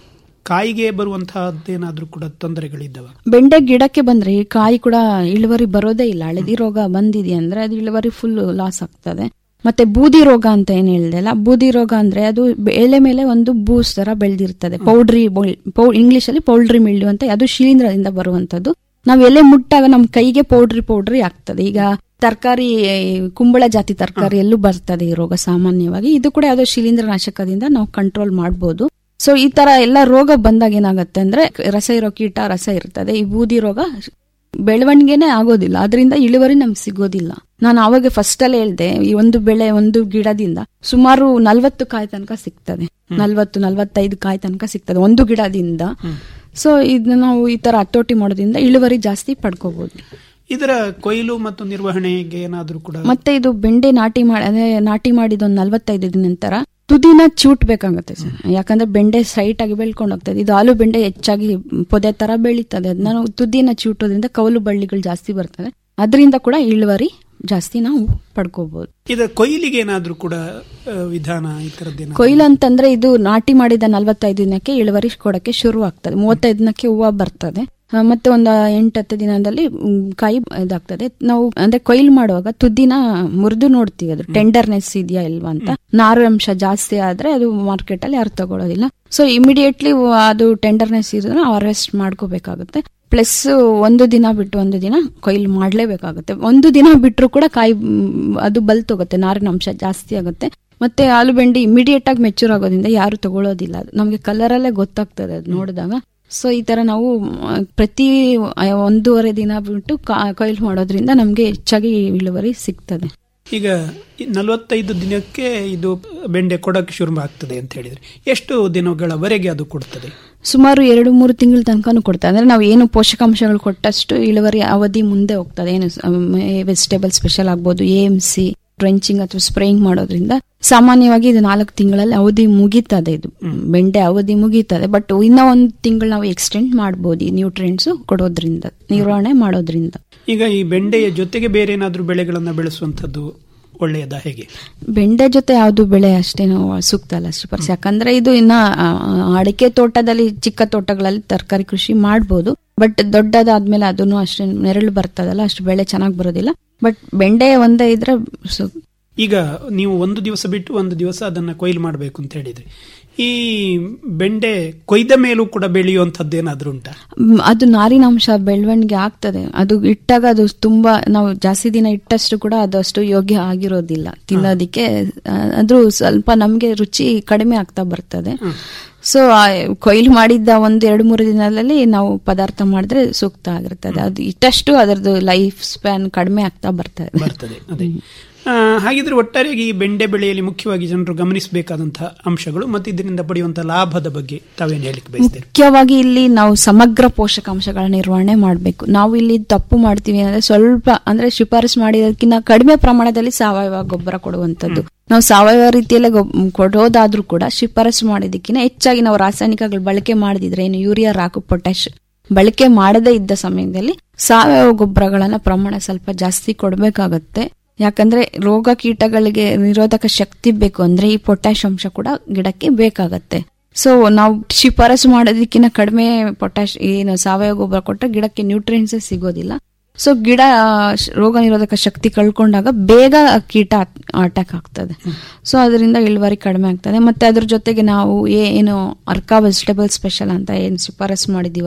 ಕಾಯಿಗೆ ಬರುವಂತಹದ್ದೇನಾದ್ರೂ ಕೂಡ ತೊಂದರೆಗಳಿದ್ದಾವ ಬೆಂಡೆ ಗಿಡಕ್ಕೆ ಬಂದ್ರೆ ಈ ಕಾಯಿ ಕೂಡ ಇಳುವರಿ ಬರೋದೇ ಇಲ್ಲ ಹಳದಿ ರೋಗ ಬಂದಿದೆ ಅಂದ್ರೆ ಅದು ಇಳುವರಿ ಫುಲ್ ಲಾಸ್ ಆಗ್ತದೆ ಮತ್ತೆ ಬೂದಿ ರೋಗ ಅಂತ ಏನ್ ಹೇಳಿದೆ ಅಲ್ಲ ಬೂದಿ ರೋಗ ಅಂದ್ರೆ ಅದು ಎಲೆ ಮೇಲೆ ಒಂದು ಬೂಸ್ ತರ ಬೆಳೆದಿರ್ತದೆ ಪೌಡ್ರಿ ಇಂಗ್ಲಿಷ್ ಅಲ್ಲಿ ಪೌಲ್ಡ್ರಿ ಮಿಲ್ಲು ಅಂತ ಅದು ಶಿಲೀಂಧ್ರದಿಂದ ಬರುವಂತದ್ದು ನಾವ್ ಎಲೆ ಮುಟ್ಟಾಗ ನಮ್ ಕೈಗೆ ಪೌಡ್ರಿ ಪೌಡ್ರಿ ಆಗ್ತದೆ ಈಗ ತರಕಾರಿ ಕುಂಬಳ ಜಾತಿ ತರಕಾರಿಯಲ್ಲೂ ಬರ್ತದೆ ಈ ರೋಗ ಸಾಮಾನ್ಯವಾಗಿ ಇದು ಕೂಡ ಯಾವುದೋ ಶಿಲೀಂಧ್ರ ನಾಶಕದಿಂದ ನಾವು ಕಂಟ್ರೋಲ್ ಮಾಡಬಹುದು ಸೊ ಈ ತರ ಎಲ್ಲ ರೋಗ ಬಂದಾಗ ಏನಾಗುತ್ತೆ ಅಂದ್ರೆ ರಸ ಇರೋ ಕೀಟ ರಸ ಇರ್ತದೆ ಈ ಬೂದಿ ರೋಗ ಬೆಳವಣಿಗೆನೆ ಆಗೋದಿಲ್ಲ ಅದರಿಂದ ಇಳುವರಿ ನಮ್ಗೆ ಸಿಗೋದಿಲ್ಲ ನಾನು ಅವಾಗ ಫಸ್ಟ್ ಅಲ್ಲೇ ಹೇಳ್ದೆ ಈ ಒಂದು ಬೆಳೆ ಒಂದು ಗಿಡದಿಂದ ಸುಮಾರು ನಲ್ವತ್ತು ಕಾಯಿ ತನಕ ಸಿಗ್ತದೆ ನಲ್ವತ್ತು ನಲ್ವತ್ತೈದು ಕಾಯಿ ತನಕ ಸಿಗ್ತದೆ ಒಂದು ಗಿಡದಿಂದ ಸೊ ಇದನ್ನ ನಾವು ಈ ತರ ಹತೋಟಿ ಮಾಡೋದ್ರಿಂದ ಇಳುವರಿ ಜಾಸ್ತಿ ಪಡ್ಕೋಬಹುದು ಇದರ ಕೊಯ್ಲು ಮತ್ತು ನಿರ್ವಹಣೆಗೆ ಏನಾದ್ರೂ ಕೂಡ ಮತ್ತೆ ಇದು ಬೆಂಡೆ ನಾಟಿ ಮಾಡಿ ಅಂದ್ರೆ ನಾಟಿ ಮಾಡಿದ ಒಂದು ನಲ್ವತ್ತೈದು ದಿನ ನಂತರ ತುದಿನ ಚೂಟ್ಬೇಕಾಗತ್ತೆ ಸರ್ ಯಾಕಂದ್ರೆ ಬೆಂಡೆ ಸ್ಟ್ರೈಟ್ ಆಗಿ ಬೆಳ್ಕೊಂಡು ಹೋಗ್ತದೆ ಇದು ಆಲೂ ಬೆಂಡೆ ಹೆಚ್ಚಾಗಿ ಪೊದೆ ತರ ಬೆಳೀತದೆ ಅದನ್ನ ನಾವು ತುದಿನ ಚೂಟೋದ್ರಿಂದ ಕೌಲು ಬಳ್ಳಿಗಳು ಜಾಸ್ತಿ ಬರ್ತದೆ ಅದರಿಂದ ಕೂಡ ಇಳುವರಿ ಜಾಸ್ತಿ ನಾವು ಪಡ್ಕೋಬಹುದು ಇದರ ಕೊಯ್ಲಿಗೆ ಏನಾದ್ರೂ ಕೂಡ ಆ, ವಿಧಾನ ಈ ತರದ್ದೇನ ಕೊಯ್ಲು ಅಂತಂದ್ರೆ ಇದು ನಾಟಿ ಮಾಡಿದ ನಲವತ್ತೈದು ದಿನಕ್ಕೆ ಇಳುವರಿ ಕೊಡಕ್ಕೆ ಶುರು ಆಗ್ತದೆ ಮೂವತ್ತೈದು ದಿನಕ್ಕೆ ಹೂವು ಬರ್ತದೆ ಆ, ಮತ್ತೆ ಒಂದು ಎಂಟತ್ತು ದಿನದಲ್ಲಿ ಮ್, ಕಾಯಿ ಇದಾಗ್ತದೆ ನಾವು ಅಂದ್ರೆ ಕೊಯ್ಲು ಮಾಡುವಾಗ ತುದಿನ ಮುರಿದು ನೋಡ್ತೀವಿ ಅದು ಟೆಂಡರ್ನೆಸ್ ಇದೆಯಾ ಇಲ್ವಾ ಅಂತ ನಾರು ಅಂಶ ಜಾಸ್ತಿ ಆದ್ರೆ ಅದು ಮಾರ್ಕೆಟ್ ಅಲ್ಲಿ ಯಾರು ತಗೊಳ್ಳೋದಿಲ್ಲ ಸೊ ಇಮಿಡಿಯೇಟ್ಲಿ ಅದು ಟೆಂಡರ್ನೆಸ್ ಇದ್ರೆ ಹಾರ್ವೆಸ್ಟ್ ಮಾಡ್ಕೋಬೇಕಾಗುತ್ತೆ ಪ್ಲಸ್ ಒಂದು ದಿನ ಬಿಟ್ಟು ಒಂದು ದಿನ ಕೊಯ್ಲು ಮಾಡ್ಲೇಬೇಕಾಗುತ್ತೆ ಒಂದು ದಿನ ಬಿಟ್ಟರು ಕೂಡ ಕಾಯಿ ಮ್, ಅದು ಬಲ್ತೋಗುತ್ತೆ ನಾರಿನ ಅಂಶ ಜಾಸ್ತಿ ಆಗುತ್ತೆ ಮತ್ತೆ ಆಲೂಬೆಂಡೆ ಇಮಿಡಿಯೇಟ್ ಆಗಿ ಮೆಚೂರ್ ಆಗೋದ್ರಿಂದ ಯಾರು ತಗೊಳ್ಳೋದಿಲ್ಲ ಅದು ನಮಗೆ ಕಲರಲ್ಲೇ ಗೊತ್ತಾಗ್ತದೆ ಅದು ನೋಡಿದಾಗ ಸೊ ಈ ತರ ನಾವು ಮ್, ಪ್ರತಿ ಒಂದೂವರೆ ದಿನ ಬಿಟ್ಟು ಕಾ- ಕೊಯ್ಲು ಮಾಡೋದ್ರಿಂದ ನಮಗೆ ಹೆಚ್ಚಾಗಿ ಇಳುವರಿ ಸಿಗ್ತದೆ ಈಗ ಈ ನಲವತ್ತೈದು ದಿನಕ್ಕೆ ಇದು ಬೆಂಡೆ ಕೊಡಕ್ಕೆ ಶುರು ಆಗ್ತದೆ ಅಂತ ಹೇಳಿದ್ರೆ ಎಷ್ಟು ದಿನಗಳವರೆಗೆ ಅದು ಕೊಡ್ತದೆ ಸುಮಾರು ಎರಡು ಮೂರು ತಿಂಗಳ ತನಕನೂ ಕೊಡ್ತದೆ ಅಂದ್ರೆ ನಾವು ಏನು ಪೋಷಕಾಂಶಗಳು ಕೊಟ್ಟಷ್ಟು ಇಳುವರಿ ಅವಧಿ ಮುಂದೆ ಹೋಗ್ತದೆ ಏನು ವೆಜಿಟೇಬಲ್ ಸ್ಪೆಷಲ್ ಆಗ್ಬೋದು ಎ ಎಂ ಸಿ ಟ್ರೆಂಚಿಂಗ್ ಅಥವಾ ಸ್ಪ್ರೇಯಿಂಗ್ ಮಾಡೋದ್ರಿಂದ ಸಾಮಾನ್ಯವಾಗಿ ಇದು ನಾಲ್ಕು ತಿಂಗಳಲ್ಲಿ ಅವಧಿ ಮುಗೀತದೆ ಇದು ಬೆಂಡೆ ಅವಧಿ ಮುಗೀತದೆ ಬಟ್ ಇನ್ನ ಒಂದು ತಿಂಗಳು ನಾವು ಎಕ್ಸ್ಟೆಂಡ್ ಮಾಡ್ಬೋದು ಈ ನ್ಯೂಟ್ರಿಯೆಂಟ್ಸ್ ಕೊಡೋದ್ರಿಂದ ನಿರ್ವಹಣೆ ಮಾಡೋದ್ರಿಂದ ಈಗ ಈ ಬೆಂಡೆಯ ಜೊತೆಗೆ ಬೇರೆ ಏನಾದ್ರೂ ಬೆಳೆಗಳನ್ನ ಬೆಳೆಸುವಂತದ್ದು ಒಳ್ಳೆಯದಾ ಹೇಗೆ ಬೆಂಡೆ ಜೊತೆ ಯಾವ್ದು ಬೆಳೆ ಅಷ್ಟೇನು ಸೂಕ್ತ ಅಲ್ಲ ಶಿಫಾರಸ್ ಯಾಕಂದ್ರೆ ಇದು ಇನ್ನ ಆ, ಅಡಿಕೆ ತೋಟದಲ್ಲಿ ಚಿಕ್ಕ ತೋಟಗಳಲ್ಲಿ ತರಕಾರಿ ಕೃಷಿ ಮಾಡ್ಬೋದು ಬಟ್ ದೊಡ್ಡದಾದ್ಮೇಲೆ ಅದನ್ನು ಅಷ್ಟೇ ನೆರಳು ಬರ್ತದಲ್ಲ ಅಷ್ಟು ಬೆಳೆ ಚೆನ್ನಾಗಿ ಬರೋದಿಲ್ಲ ಬಟ್ ಬೆಂಡೆ ಒಂದೇ ಇದ್ರೆ ಸು- ಈಗ ನೀವು ಒಂದು ದಿವಸ ಬಿಟ್ಟು ಒಂದು ದಿವಸ ಅದನ್ನ ಕೊಯ್ಲು ಮಾಡಬೇಕು ಅಂತ ಹೇಳಿದ್ರಿ ಈ ಬೆಂಡೆ ಕೊಯ್ದ ಮೇಲೂ ಕೂಡ ಬೆಳೆಯುವಂತದ್ದೇನಾದ್ರೂ ಉಂಟಾ ಮ್, ಅದು ನಾರಿನಾಂಶ ಬೆಳವಣಿಗೆ ಆಗ್ತದೆ ಅದು ಇಟ್ಟಾಗ ಅದು ತುಂಬಾ ನಾವು ಜಾಸ್ತಿ ದಿನ ಇಟ್ಟಷ್ಟು ಕೂಡ ಅದು ಅಷ್ಟು ಯೋಗ್ಯ ಆಗಿರೋದಿಲ್ಲ ತಿನ್ನೋದಿಕ್ಕೆ ಆ, ಅದು ಸ್ವಲ್ಪ ನಮ್ಗೆ ರುಚಿ ಕಡಿಮೆ ಆಗ್ತಾ ಬರ್ತದೆ ಸೊ ಕೊಯ್ಲು ಮಾಡಿದ್ದ ಒಂದ್ ಎರಡು ಮೂರು ದಿನದಲ್ಲಿ ನಾವು ಪದಾರ್ಥ ಮಾಡಿದ್ರೆ ಸೂಕ್ತ ಆಗಿರ್ತದೆ ಅದು ಇಟ್ಟಷ್ಟು ಅದರದ್ದು ಲೈಫ್ ಸ್ಪ್ಯಾನ್ ಕಡಿಮೆ ಆಗ್ತಾ ಬರ್ತದೆ ಬರ್ತದೆ ಅದೇ ಆ, ಹಾಗಿದ್ರೆ ಒಟ್ಟಾರೆಯಾಗಿ ಈ ಬೆಂಡೆ ಬೆಳೆಯಲ್ಲಿ ಮುಖ್ಯವಾಗಿ ಜನರು ಗಮನಿಸಬೇಕಾದಂತಹ ಅಂಶಗಳು ಮತ್ತು ಇದರಿಂದ ಪಡೆಯುವಂತಹ ಲಾಭದ ಬಗ್ಗೆ ತಾವೇನು ಹೇಳಿಕ್ ಬಯಸ್ತೀರಿ ಮುಖ್ಯವಾಗಿ ಇಲ್ಲಿ ನಾವು ಸಮಗ್ರ ಪೋಷಕಾಂಶಗಳ ನಿರ್ವಹಣೆ ಮಾಡಬೇಕು ನಾವು ಇಲ್ಲಿ ತಪ್ಪು ಮಾಡ್ತೀವಿ ಅಂದ್ರೆ ಸ್ವಲ್ಪ ಅಂದ್ರೆ ಶಿಫಾರಸು ಮಾಡಿರೋದಕ್ಕಿಂತ ಕಡಿಮೆ ಪ್ರಮಾಣದಲ್ಲಿ ಸಾವಯವ ಗೊಬ್ಬರ ಕೊಡುವಂತದ್ದು ನಾವು ಸಾವಯವ ರೀತಿಯಲ್ಲೇ ಗೊಬ್- ಕೊಡೋದಾದ್ರೂ ಕೂಡ ಶಿಫಾರಸು ಮಾಡಿದಕ್ಕಿಂತ ಹೆಚ್ಚಾಗಿ ನಾವು ರಾಸಾಯನಿಕಗಳು ಬಳಕೆ ಮಾಡದಿದ್ರೆ ಏನು ಯೂರಿಯಾ ರಾಕು ಪೊಟ್ಯಾಶ್ ಬಳಕೆ ಮಾಡದೇ ಇದ್ದ ಸಮಯದಲ್ಲಿ ಸಾವಯವ ಗೊಬ್ಬರಗಳನ್ನ ಪ್ರಮಾಣ ಸ್ವಲ್ಪ ಜಾಸ್ತಿ ಕೊಡಬೇಕಾಗತ್ತೆ ಯಾಕಂದ್ರೆ ರೋಗ ಕೀಟಗಳಿಗೆ ನಿರೋಧಕ ಶಕ್ತಿ ಬೇಕು ಅಂದ್ರೆ ಈ ಪೊಟ್ಯಾಶ್ ಅಂಶ ಕೂಡ ಗಿಡಕ್ಕೆ ಬೇಕಾಗತ್ತೆ ಸೊ ನಾವು ಶಿಫಾರಸು ಮಾಡೋದಕ್ಕಿಂತ ಕಡಿಮೆ ಪೊಟ್ಯಾಶ್ ಏನು ಸಾವಯವ ಗೊಬ್ಬರ ಕೊಟ್ಟರೆ ಗಿಡಕ್ಕೆ ನ್ಯೂಟ್ರಿಯೆಂಟ್ಸ್ ಸಿಗೋದಿಲ್ಲ ಸೊ ಗಿಡ ಆ, ಶ- ರೋಗ ನಿರೋಧಕ ಶಕ್ತಿ ಕಳ್ಕೊಂಡಾಗ ಬೇಗ ಕೀಟ ಅಟ್ಯಾಕ್ ಆಗ್ತದೆ ಸೊ ಅದರಿಂದ ಇಳುವರಿ ಕಡಿಮೆ ಆಗ್ತದೆ ಮತ್ತೆ ಅದ್ರ ಜೊತೆಗೆ ನಾವು ಏ- ಏನು ಅರ್ಕಾ ವೆಜಿಟೇಬಲ್ ಸ್ಪೆಷಲ್ ಅಂತ ಏನು ಶಿಫಾರಸು ಮಾಡಿದೀವಲ್ಲ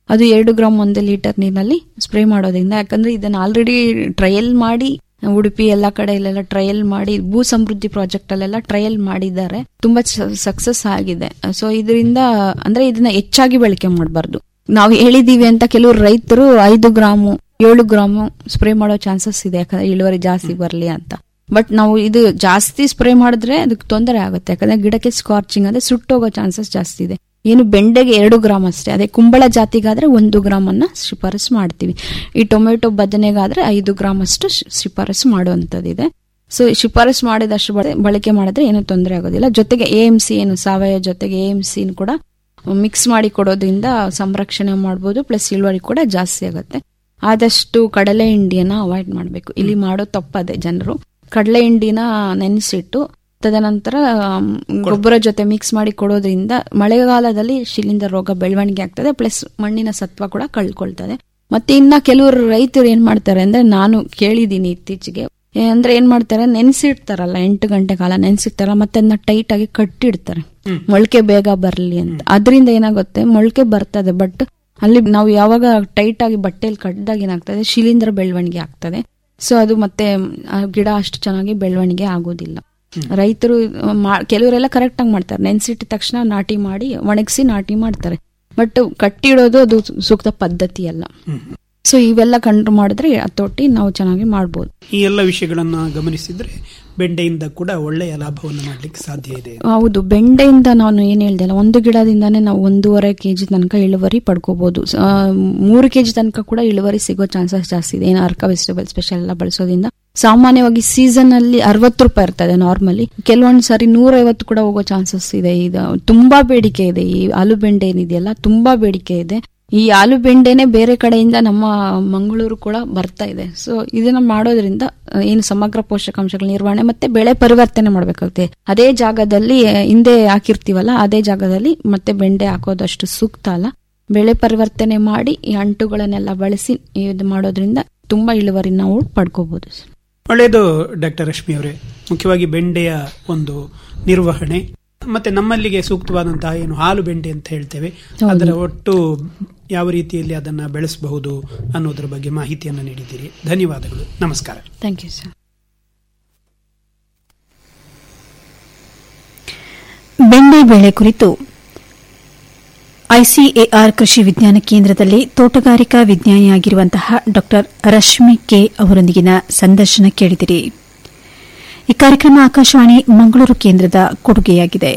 ಅದು ಎರಡು ಗ್ರಾಮ್ ಒಂದು ಲೀಟರ್ ನೀರಿನಲ್ಲಿ ಸ್ಪ್ರೇ ಮಾಡೋದ್ರಿಂದ ಯಾಕಂದ್ರೆ ಇದನ್ನ ಆಲ್ರೆಡಿ ಟ್ರಯಲ್ ಮಾಡಿ ಉಡುಪಿ ಎಲ್ಲಾ ಕಡೆಯಲ್ಲೆಲ್ಲ ಟ್ರಯಲ್ ಮಾಡಿ ಭೂ ಸಮೃದ್ಧಿ ಪ್ರಾಜೆಕ್ಟ್ ಅಲ್ಲೆಲ್ಲ ಟ್ರಯಲ್ ಮಾಡಿದ್ದಾರೆ ತುಂಬಾ ಸಕ್ಸಸ್ ಆಗಿದೆ ಸೊ ಇದರಿಂದ ಅಂದ್ರೆ ಇದನ್ನ ಹೆಚ್ಚಾಗಿ ಬಳಕೆ ಮಾಡಬಾರ್ದು ನಾವು ಹೇಳಿದೀವಿ ಅಂತ ಕೆಲವರು ರೈತರು ಐದು ಗ್ರಾಮು ಏಳು ಗ್ರಾಮು ಸ್ಪ್ರೇ ಮಾಡೋ ಚಾನ್ಸಸ್ ಇದೆ ಯಾಕಂದ್ರೆ ಇಳುವರಿ ಜಾಸ್ತಿ ಬರಲಿ ಅಂತ ಬಟ್ ನಾವು ಇದು ಜಾಸ್ತಿ ಸ್ಪ್ರೇ ಮಾಡಿದ್ರೆ ಅದಕ್ಕೆ ತೊಂದರೆ ಆಗುತ್ತೆ ಯಾಕಂದ್ರೆ ಗಿಡಕ್ಕೆ ಸ್ಕಾರ್ಚಿಂಗ್ ಅಂದ್ರೆ ಸುಟ್ಟೋಗೋ ಚಾನ್ಸಸ್ ಜಾಸ್ತಿ ಇದೆ ಏನು ಬೆಂಡೆಗೆ ಎರಡು ಗ್ರಾಮ್ ಅಷ್ಟೇ ಅದೇ ಕುಂಬಳ ಜಾತಿಗಾದ್ರೆ ಒಂದು ಗ್ರಾಮ್ ಅನ್ನ ಶಿಫಾರಸು ಮಾಡ್ತೀವಿ ಈ ಟೊಮೆಟೊ ಬದನೆಗಾದ್ರೆ ಐದು ಗ್ರಾಮ್ ಅಷ್ಟು ಶಿ- ಶಿಫಾರಸು ಮಾಡುವಂತದ್ದಿದೆ ಸೊ ಶಿಫಾರಸು ಮಾಡಿದಷ್ಟು ಬಳ- ಬಳಕೆ ಮಾಡಿದ್ರೆ ಏನೂ ತೊಂದರೆ ಆಗೋದಿಲ್ಲ ಜೊತೆಗೆ ಎ ಎಂ ಸಿ ಏನು ಸಾವಯವ ಜೊತೆಗೆ ಎ ಎಂ ಸಿ ಕೂಡ ಮಿಕ್ಸ್ ಮಾಡಿ ಕೊಡೋದ್ರಿಂದ ಸಂರಕ್ಷಣೆ ಮಾಡ್ಬೋದು ಪ್ಲಸ್ ಇಳುವರಿ ಕೂಡ ಜಾಸ್ತಿ ಆಗುತ್ತೆ ಆದಷ್ಟು ಕಡಲೆ ಹಿಂಡಿಯನ್ನ ಅವಾಯ್ಡ್ ಮಾಡಬೇಕು ಇಲ್ಲಿ ಮಾಡೋ ತಪ್ಪದೆ ಜನರು ಕಡಲೆ ಹಿಂಡಿನ ನೆನೆಸಿಟ್ಟು ತದನಂತರ ಆಮ್, ಗೊಬ್ಬರ ಜೊತೆ ಮಿಕ್ಸ್ ಮಾಡಿ ಕೊಡೋದ್ರಿಂದ ಮಳೆಗಾಲದಲ್ಲಿ ಶಿಲೀಂಧ್ರ ರೋಗ ಬೆಳವಣಿಗೆ ಆಗ್ತದೆ ಪ್ಲಸ್ ಮಣ್ಣಿನ ಸತ್ವ ಕೂಡ ಕಳ್ಕೊಳ್ತದೆ ಮತ್ತೆ ಇನ್ನ ಕೆಲವರು ರೈತರು ಏನ್ ಮಾಡ್ತಾರೆ ಅಂದ್ರೆ ನಾನು ಕೇಳಿದೀನಿ ಇತ್ತೀಚೆಗೆ ಏ ಅಂದ್ರೆ ಏನ್ ಮಾಡ್ತಾರೆ ನೆನ್ಸಿಡ್ತಾರಲ್ಲ ಎಂಟು ಗಂಟೆ ಕಾಲ ನೆನ್ಸಿಡ್ತಾರಲ್ಲ ಮತ್ತೆ ಅದನ್ನ ಟೈಟ್ ಆಗಿ ಕಟ್ಟಿಡ್ತಾರೆ ಮೊಳಕೆ ಬೇಗ ಬರ್ಲಿ ಅಂತ ಅದರಿಂದ ಏನಾಗುತ್ತೆ ಮೊಳಕೆ ಬರ್ತದೆ ಬಟ್ ಅಲ್ಲಿ ನಾವು ಯಾವಾಗ ಟೈಟ್ ಆಗಿ ಬಟ್ಟೆಯಲ್ಲಿ ಕಟ್ಟಿದಾಗ ಏನಾಗ್ತದೆ ಶಿಲೀಂಧ್ರ ಬೆಳವಣಿಗೆ ಆಗ್ತದೆ ಸೊ ಅದು ಮತ್ತೆ ಆ ಗಿಡ ಅಷ್ಟು ಚೆನ್ನಾಗಿ ಬೆಳವಣಿಗೆ ಆಗೋದಿಲ್ಲ ರೈತರು ಮಾ- ಕೆಲವರೆಲ್ಲ ಕರೆಕ್ಟ್ ಆಗಿ ಮಾಡ್ತಾರೆ ನೆನ್ಸಿಟ್ಟ ತಕ್ಷಣ ನಾಟಿ ಮಾಡಿ ಒಣಗಿಸಿ ನಾಟಿ ಮಾಡ್ತಾರೆ ಬಟ್ ಕಟ್ಟಿಡೋದು ಅದು ಸೂಕ್ತ ಪದ್ಧತಿ ಅಲ್ಲ ಸೊ ಇವೆಲ್ಲ ಕಂಟ್ರೋಲ್ ಮಾಡಿದ್ರೆ ಹತೋಟಿ ನಾವು ಚೆನ್ನಾಗಿ ಮಾಡ್ಬೋದು ಈ ಎಲ್ಲ ವಿಷಯಗಳನ್ನ ಗಮನಿಸಿದ್ರೆ ಬೆಂಡೆಯಿಂದ ಕೂಡ ಒಳ್ಳೆಯ ಲಾಭವನ್ನು ಮಾಡಲಿಕ್ಕೆ ಸಾಧ್ಯ ಇದೆ ಹೌದು ಬೆಂಡೆಯಿಂದ ನಾನು ಏನ್ ಹೇಳ್ದೆ ಅಲ್ಲ ಒಂದು ಗಿಡದಿಂದಾನೇ ನಾವು ಒಂದೂವರೆ ಕೆಜಿ ತನಕ ಇಳುವರಿ ಪಡ್ಕೋಬಹುದು ಆ, ಮೂರು ಕೆಜಿ ತನಕ ಕೂಡ ಇಳುವರಿ ಸಿಗೋ ಚಾನ್ಸಸ್ ಜಾಸ್ತಿ ಇದೆ ಏನು ಅರ್ಕ ವೆಜಿಟೇಬಲ್ ಸ್ಪೆಷಲ್ ಎಲ್ಲ ಬಳಸೋದ್ರಿಂದ ಸಾಮಾನ್ಯವಾಗಿ ಸೀಸನ್ ಅಲ್ಲಿ ಅರವತ್ತು ರೂಪಾಯಿ ಇರ್ತದೆ ನಾರ್ಮಲಿ ಕೆಲವೊಂದು ಸಾರಿ ನೂರೈವತ್ತು ಕೂಡ ಹೋಗೋ ಚಾನ್ಸಸ್ ಇದೆ ಇದು ತುಂಬಾ ಬೇಡಿಕೆ ಇದೆ ಈ ಆಲೂಬೆಂಡೆ ಏನಿದೆಯಲ್ಲ ತುಂಬಾ ಬೇಡಿಕೆ ಇದೆ ಈ ಆಲೂಬೆಂಡೆನೆ ಬೇರೆ ಕಡೆಯಿಂದ ನಮ್ಮ ಮಂಗಳೂರು ಕೂಡ ಬರ್ತಾ ಇದೆ ಸೊ ಇದನ್ನ ಮಾಡೋದ್ರಿಂದ ಆ, ಏನು ಸಮಗ್ರ ಪೋಷಕಾಂಶಗಳ ನಿರ್ವಹಣೆ ಮತ್ತೆ ಬೆಳೆ ಪರಿವರ್ತನೆ ಮಾಡ್ಬೇಕಾಗುತ್ತೆ ಅದೇ ಜಾಗದಲ್ಲಿ ಆ, ಹಿಂದೆ ಹಾಕಿರ್ತೀವಲ್ಲ ಅದೇ ಜಾಗದಲ್ಲಿ ಮತ್ತೆ ಬೆಂಡೆ ಹಾಕೋದಷ್ಟು ಸೂಕ್ತ ಅಲ್ಲ ಬೆಳೆ ಪರಿವರ್ತನೆ ಮಾಡಿ ಈ ಅಂಟುಗಳನ್ನೆಲ್ಲ ಬಳಸಿ ಇದು ಮಾಡೋದ್ರಿಂದ ತುಂಬಾ ಇಳುವರಿ ನಾವು ಪಡ್ಕೋಬಹುದು ಒಳ್ಳೆಯದು ಡಾಕ್ಟರ್ ರಶ್ಮಿ ಅವರೇ ಮುಖ್ಯವಾಗಿ ಬೆಂಡೆಯ ಒಂದು ನಿರ್ವಹಣೆ ಮತ್ತೆ ನಮ್ಮಲ್ಲಿಗೆ ಸೂಕ್ತವಾದಂತಹ ಏನು ಹಾಲು ಬೆಂಡೆ ಅಂತ ಹೇಳ್ತೇವೆ ಅದರ ಒಟ್ಟು ಯಾವ ರೀತಿಯಲ್ಲಿ ಅದನ್ನ ಬೆಳೆಸಬಹುದು ಅನ್ನೋದರ ಬಗ್ಗೆ ಮಾಹಿತಿಯನ್ನು ನೀಡಿದ್ದೀರಿ ಧನ್ಯವಾದಗಳು ನಮಸ್ಕಾರ ಥ್ಯಾಂಕ್ ಯು ಸರ್ ಬೆಂಡೆ ಬೆಳೆ ಕುರಿತು ಐಸಿಎಆರ್ ಕೃಷಿ ವಿಜ್ಞಾನ ಕೇಂದ್ರದಲ್ಲಿ ತೋಟಗಾರಿಕಾ ವಿಜ್ಞಾನಿಯಾಗಿರುವಂತಹ ಡಾ ರಶ್ಮಿ ಕೆ ಅವರೊಂದಿಗಿನ ಸಂದರ್ಶನ ಕೇಳಿದಿರಿ ಈ ಕಾರ್ಯಕ್ರಮ ಆಕಾಶವಾಣಿ ಮಂಗಳೂರು ಕೇಂದ್ರದ ಕೊಡುಗೆಯಾಗಿದೆ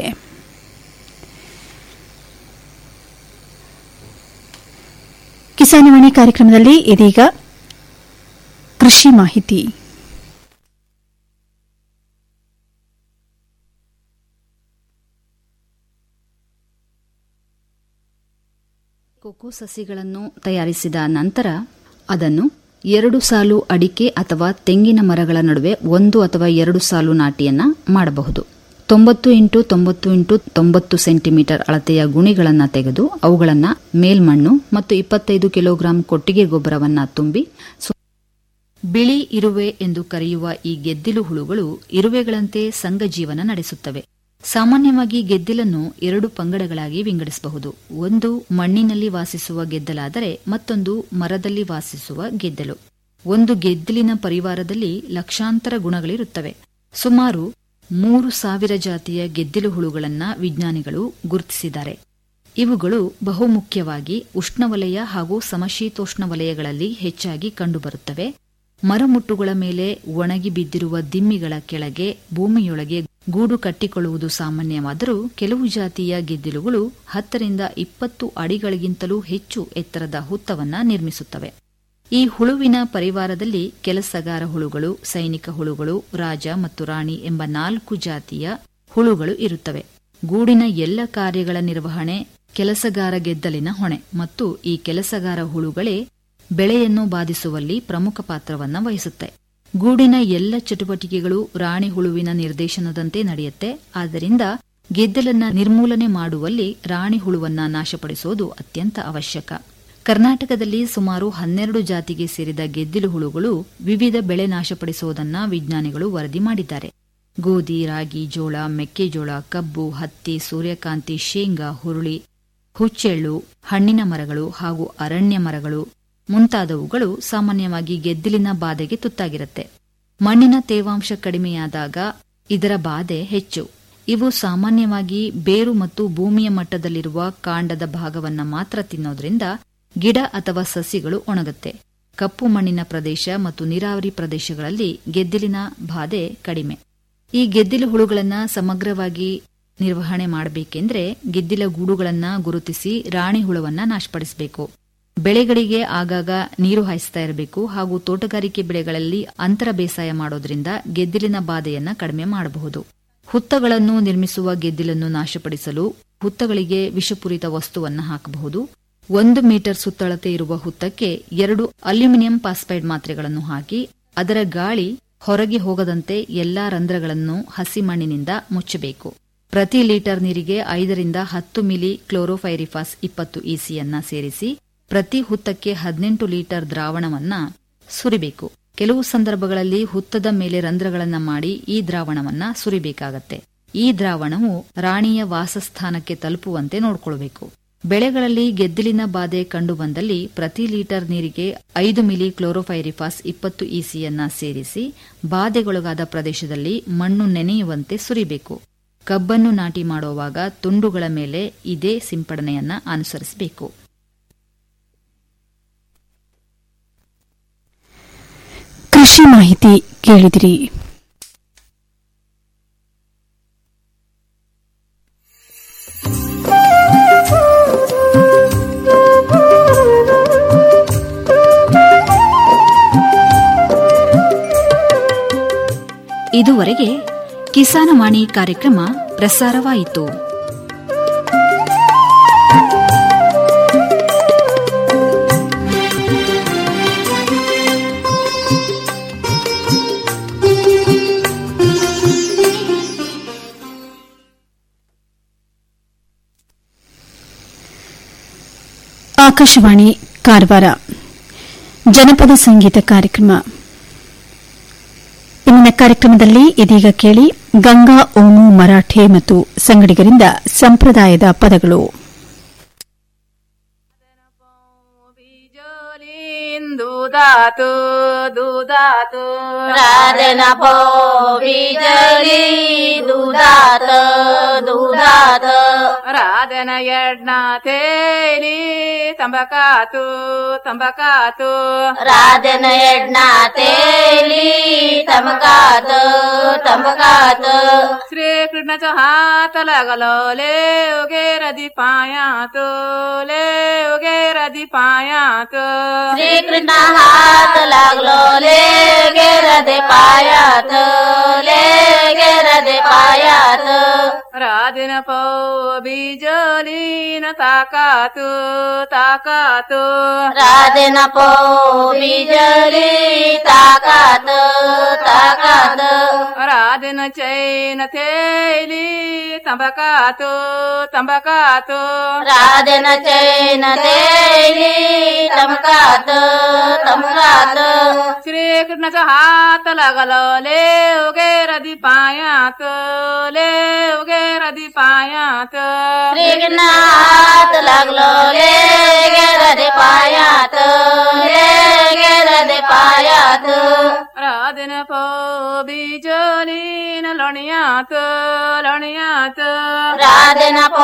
ಕಿಸಾನವಾಣಿ ಕಾರ್ಯಕ್ರಮದಲ್ಲಿ ಇದೀಗ ಕೃಷಿ ಮಾಹಿತಿ ಕೋಕೋ ಸಸಿಗಳನ್ನು ತಯಾರಿಸಿದ ನಂತರ ಅದನ್ನು ಎರಡು ಸಾಲು ಅಡಿಕೆ ಅಥವಾ ತೆಂಗಿನ ಮರಗಳ ನಡುವೆ ಒಂದು ಅಥವಾ ಎರಡು ಸಾಲು ನಾಟಿಯನ್ನ ಮಾಡಬಹುದು ತೊಂಬತ್ತು ಇಂಟು ತೊಂಬತ್ತು ಇಂಟು ತೊಂಬತ್ತು ಸೆಂಟಿಮೀಟರ್ ಅಳತೆಯ ಗುಣಿಗಳನ್ನು ತೆಗೆದು ಅವುಗಳನ್ನು ಮೇಲ್ಮಣ್ಣು ಮತ್ತು ಇಪ್ಪತ್ತೈದು ಕಿಲೋಗ್ರಾಂ ಕೊಟ್ಟಿಗೆ ಗೊಬ್ಬರವನ್ನ ತುಂಬಿ ಸು- ಬಿಳಿ ಇರುವೆ ಎಂದು ಕರೆಯುವ ಈ ಗೆದ್ದಿಲು ಹುಳುಗಳು ಇರುವೆಗಳಂತೆ ಸಂಘ ಜೀವನ ನಡೆಸುತ್ತವೆ ಸಾಮಾನ್ಯವಾಗಿ ಗೆದ್ದಿಲನ್ನು ಎರಡು ಪಂಗಡಗಳಾಗಿ ವಿಂಗಡಿಸಬಹುದು ಒಂದು ಮಣ್ಣಿನಲ್ಲಿ ವಾಸಿಸುವ ಗೆದ್ದಲಾದರೆ ಮತ್ತೊಂದು ಮರದಲ್ಲಿ ವಾಸಿಸುವ ಗೆದ್ದಲು ಒಂದು ಗೆದ್ದಲಿನ ಪರಿವಾರದಲ್ಲಿ ಲಕ್ಷಾಂತರ ಗುಣಗಳಿರುತ್ತವೆ ಸುಮಾರು ಮೂರು ಸಾವಿರ ಜಾತಿಯ ಗೆದ್ದಿಲು ಹುಳುಗಳನ್ನ ವಿಜ್ಞಾನಿಗಳು ಗುರುತಿಸಿದ್ದಾರೆ ಇವುಗಳು ಬಹುಮುಖ್ಯವಾಗಿ ಉಷ್ಣವಲಯ ಹಾಗೂ ಸಮಶೀತೋಷ್ಣ ವಲಯಗಳಲ್ಲಿ ಹೆಚ್ಚಾಗಿ ಕಂಡುಬರುತ್ತವೆ ಮರಮುಟ್ಟುಗಳ ಮೇಲೆ ಒಣಗಿ ಬಿದ್ದಿರುವ ದಿಮ್ಮಿಗಳ ಕೆಳಗೆ ಭೂಮಿಯೊಳಗೆ ಗೂಡು ಕಟ್ಟಿಕೊಳ್ಳುವುದು ಸಾಮಾನ್ಯವಾದರೂ ಕೆಲವು ಜಾತಿಯ ಗೆದ್ದಿಲುಗಳು ಹತ್ತರಿಂದ ಇಪ್ಪತ್ತು ಅಡಿಗಳಿಗಿಂತಲೂ ಹೆಚ್ಚು ಎತ್ತರದ ಹುತ್ತವನ್ನ ನಿರ್ಮಿಸುತ್ತವೆ ಈ ಹುಳುವಿನ ಪರಿವಾರದಲ್ಲಿ ಕೆಲಸಗಾರ ಹುಳುಗಳು ಸೈನಿಕ ಹುಳುಗಳು ರಾಜ ಮತ್ತು ರಾಣಿ ಎಂಬ ನಾಲ್ಕು ಜಾತಿಯ ಹುಳುಗಳು ಇರುತ್ತವೆ ಗೂಡಿನ ಎಲ್ಲ ಕಾರ್ಯಗಳ ನಿರ್ವಹಣೆ ಕೆಲಸಗಾರ ಗೆದ್ದಲಿನ ಹೊಣೆ ಮತ್ತು ಈ ಕೆಲಸಗಾರ ಹುಳುಗಳೇ ಬೆಳೆಯನ್ನು ಬಾಧಿಸುವಲ್ಲಿ ಪ್ರಮುಖ ಪಾತ್ರವನ್ನ ವಹಿಸುತ್ತೆ ಗೂಡಿನ ಎಲ್ಲ ಚಟುವಟಿಕೆಗಳು ರಾಣಿ ಹುಳುವಿನ ನಿರ್ದೇಶನದಂತೆ ನಡೆಯುತ್ತೆ ಆದ್ದರಿಂದ ಗೆದ್ದಲನ್ನ ನಿರ್ಮೂಲನೆ ಮಾಡುವಲ್ಲಿ ರಾಣಿ ಹುಳುವನ್ನ ನಾಶಪಡಿಸುವುದು ಅತ್ಯಂತ ಅವಶ್ಯಕ ಕರ್ನಾಟಕದಲ್ಲಿ ಸುಮಾರು ಹನ್ನೆರಡು ಜಾತಿಗೆ ಸೇರಿದ ಗೆದ್ದಿಲು ಹುಳುಗಳು ವಿವಿಧ ಬೆಳೆ ನಾಶಪಡಿಸುವುದನ್ನ ವಿಜ್ಞಾನಿಗಳು ವರದಿ ಮಾಡಿದ್ದಾರೆ ಗೋಧಿ ರಾಗಿ ಜೋಳ ಮೆಕ್ಕೆಜೋಳ ಕಬ್ಬು ಹತ್ತಿ ಸೂರ್ಯಕಾಂತಿ ಶೇಂಗಾ ಹುರುಳಿ ಹುಚ್ಚೆಳ್ಳು ಹಣ್ಣಿನ ಮರಗಳು ಹಾಗೂ ಅರಣ್ಯ ಮರಗಳು ಮುಂತಾದವುಗಳು ಸಾಮಾನ್ಯವಾಗಿ ಗೆದ್ದಿಲಿನ ಬಾಧೆಗೆ ತುತ್ತಾಗಿರುತ್ತೆ ಮಣ್ಣಿನ ತೇವಾಂಶ ಕಡಿಮೆಯಾದಾಗ ಇದರ ಬಾಧೆ ಹೆಚ್ಚು ಇವು ಸಾಮಾನ್ಯವಾಗಿ ಬೇರು ಮತ್ತು ಭೂಮಿಯ ಮಟ್ಟದಲ್ಲಿರುವ ಕಾಂಡದ ಭಾಗವನ್ನ ಮಾತ್ರ ತಿನ್ನೋದ್ರಿಂದ ಗಿಡ ಅಥವಾ ಸಸಿಗಳು ಒಣಗುತ್ತೆ ಕಪ್ಪು ಮಣ್ಣಿನ ಪ್ರದೇಶ ಮತ್ತು ನೀರಾವರಿ ಪ್ರದೇಶಗಳಲ್ಲಿ ಗೆದ್ದಿಲಿನ ಬಾಧೆ ಕಡಿಮೆ ಈ ಗೆದ್ದಿಲು ಹುಳುಗಳನ್ನ ಸಮಗ್ರವಾಗಿ ನಿರ್ವಹಣೆ ಮಾಡಬೇಕೆಂದ್ರೆ ಗೆದ್ದಿಲ ಗೂಡುಗಳನ್ನ ಗುರುತಿಸಿ ರಾಣಿ ಹುಳವನ್ನ ನಾಶಪಡಿಸಬೇಕು ಬೆಳೆಗಳಿಗೆ ಆಗಾಗ ನೀರು ಹಾಯಿಸ್ತಾ ಇರಬೇಕು ಹಾಗೂ ತೋಟಗಾರಿಕೆ ಬೆಳೆಗಳಲ್ಲಿ ಅಂತರ ಬೇಸಾಯ ಮಾಡೋದ್ರಿಂದ ಗೆದ್ದಿಲಿನ ಬಾಧೆಯನ್ನ ಕಡಿಮೆ ಮಾಡಬಹುದು ಹುತ್ತಗಳನ್ನು ನಿರ್ಮಿಸುವ ಗೆದ್ದಿಲನ್ನು ನಾಶಪಡಿಸಲು ಹುತ್ತಗಳಿಗೆ ವಿಷಪೂರಿತ ವಸ್ತುವನ್ನು ಹಾಕಬಹುದು ಒಂದು ಮೀಟರ್ ಸುತ್ತಳತೆ ಇರುವ ಹುತ್ತಕ್ಕೆ ಎರಡು ಅಲ್ಯೂಮಿನಿಯಂ ಪಾಸ್ಪೈಡ್ ಮಾತ್ರೆಗಳನ್ನು ಹಾಕಿ ಅದರ ಗಾಳಿ ಹೊರಗೆ ಹೋಗದಂತೆ ಎಲ್ಲಾ ರಂಧ್ರಗಳನ್ನು ಹಸಿ ಮಣ್ಣಿನಿಂದ ಮುಚ್ಚಬೇಕು ಪ್ರತಿ ಲೀಟರ್ ನೀರಿಗೆ ಐದರಿಂದ ಹತ್ತು ಮಿಲಿ ಕ್ಲೋರೋಫೈರಿಫಾಸ್ ಇಪ್ಪತ್ತು ಇಸಿಯನ್ನ ಸೇರಿಸಿ ಪ್ರತಿ ಹುತ್ತಕ್ಕೆ ಹದಿನೆಂಟು ಲೀಟರ್ ದ್ರಾವಣವನ್ನ ಸುರಿಬೇಕು ಕೆಲವು ಸಂದರ್ಭಗಳಲ್ಲಿ ಹುತ್ತದ ಮೇಲೆ ರಂಧ್ರಗಳನ್ನ ಮಾಡಿ ಈ ದ್ರಾವಣವನ್ನ ಸುರಿಬೇಕಾಗತ್ತೆ ಈ ದ್ರಾವಣವು ರಾಣಿಯ ವಾಸಸ್ಥಾನಕ್ಕೆ ತಲುಪುವಂತೆ ನೋಡಿಕೊಳ್ಳಬೇಕು ಬೆಳೆಗಳಲ್ಲಿ ಗೆದ್ದಿಲಿನ ಬಾಧೆ ಕಂಡುಬಂದಲ್ಲಿ ಪ್ರತಿ ಲೀಟರ್ ನೀರಿಗೆ ಐದು ಮಿಲಿ ಕ್ಲೋರೋಫೈರಿಫಾಸ್ ಇಪ್ಪತ್ತು ಇಸಿಯನ್ನ ಸೇರಿಸಿ ಬಾಧೆಗೊಳಗಾದ ಪ್ರದೇಶದಲ್ಲಿ ಮಣ್ಣು ನೆನೆಯುವಂತೆ ಸುರಿಬೇಕು ಕಬ್ಬನ್ನು ನಾಟಿ ಮಾಡುವಾಗ ತುಂಡುಗಳ ಮೇಲೆ ಇದೇ ಸಿಂಪಡಣೆಯನ್ನ ಅನುಸರಿಸಬೇಕು ಕೃಷಿ ಮಾಹಿತಿ ಕೇಳಿದಿರಿ ಇದುವರೆಗೆ ಕಿಸಾನವಾಣಿ ಕಾರ್ಯಕ್ರಮ ಪ್ರಸಾರವಾಯಿತು ಆಕಾಶವಾಣಿ ಕಾರವಾರ ಜನಪದ ಸಂಗೀತ ಕಾರ್ಯಕ್ರಮ ಇಂದಿನ ಕಾರ್ಯಕ್ರಮದಲ್ಲಿ ಇದೀಗ ಕೇಳಿ ಗಂಗಾ ಓಮು ಮರಾಠೆ ಮತ್ತು ಸಂಗಡಿಗರಿಂದ ಸಂಪ್ರದಾಯದ ಪದಗಳು दुधात दुधात राधन पो बिजली दुधात दुधात राधन यज्ञा थेली तंबकातु तंबकातु राधन यज्ञा तेली तमकात तमकात श्रीकृष्णाचा हात लागलो ले उगे रदी पायात ले उगे रदी पायात श्रीकृष्ण हात लागलो ले गेर दे पायात ले गेर दे पायात राधिन पो बिजलीन ताकातु ताकातु राधन पो बिजली ताकात ताकात राधिन चैन थेली तंबकातु तंबकातु राधन चैन तेली तमकात तमकात श्रीकृष्णाचा हात लागलो ले उगे रदी पायात ले उगे रदी पायात श्रीकृष्ण हात लागलो ले गेर दे पायात ले गेर दे पायात राधिन पो बिजलीन लोणयात लोणयात राधन पो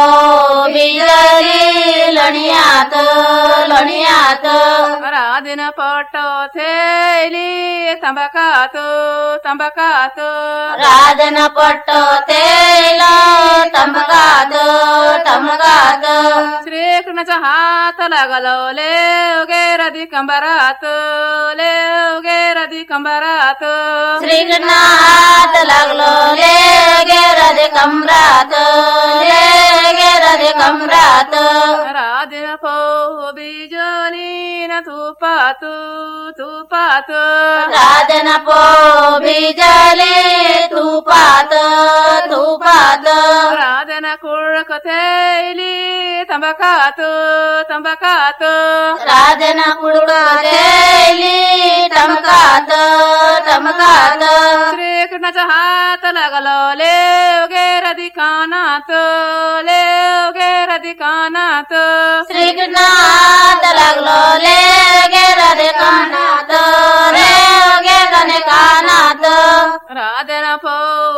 बिजली लणियात लणियात राधिन पटो थेली तंबकातु तंबकातु राधन पट्टो तेल तमकात तमकात श्रीकृष्णाचा हात लागलो ले उगे रदी कंबरात ले उगे रदी कंबरात श्रीकृष्ण हात लागलो ले गेर दे कमरात ले गेर दे कमरात राधिन पो बिजलीन तुपातु तुपातु राधन पो बिजली तुपात तुपात राधन कुळक थैली तंबकातु तंबकातु राधन कुडक तेली तमकात टमकात टमकात श्रीकृष्णाचा हात लागलो लेव गे रधिकानात लेव गे रधिकानात श्रीकृष्णात लागलो ले गे राधे कानात रे गे राधे कानात राधेन पो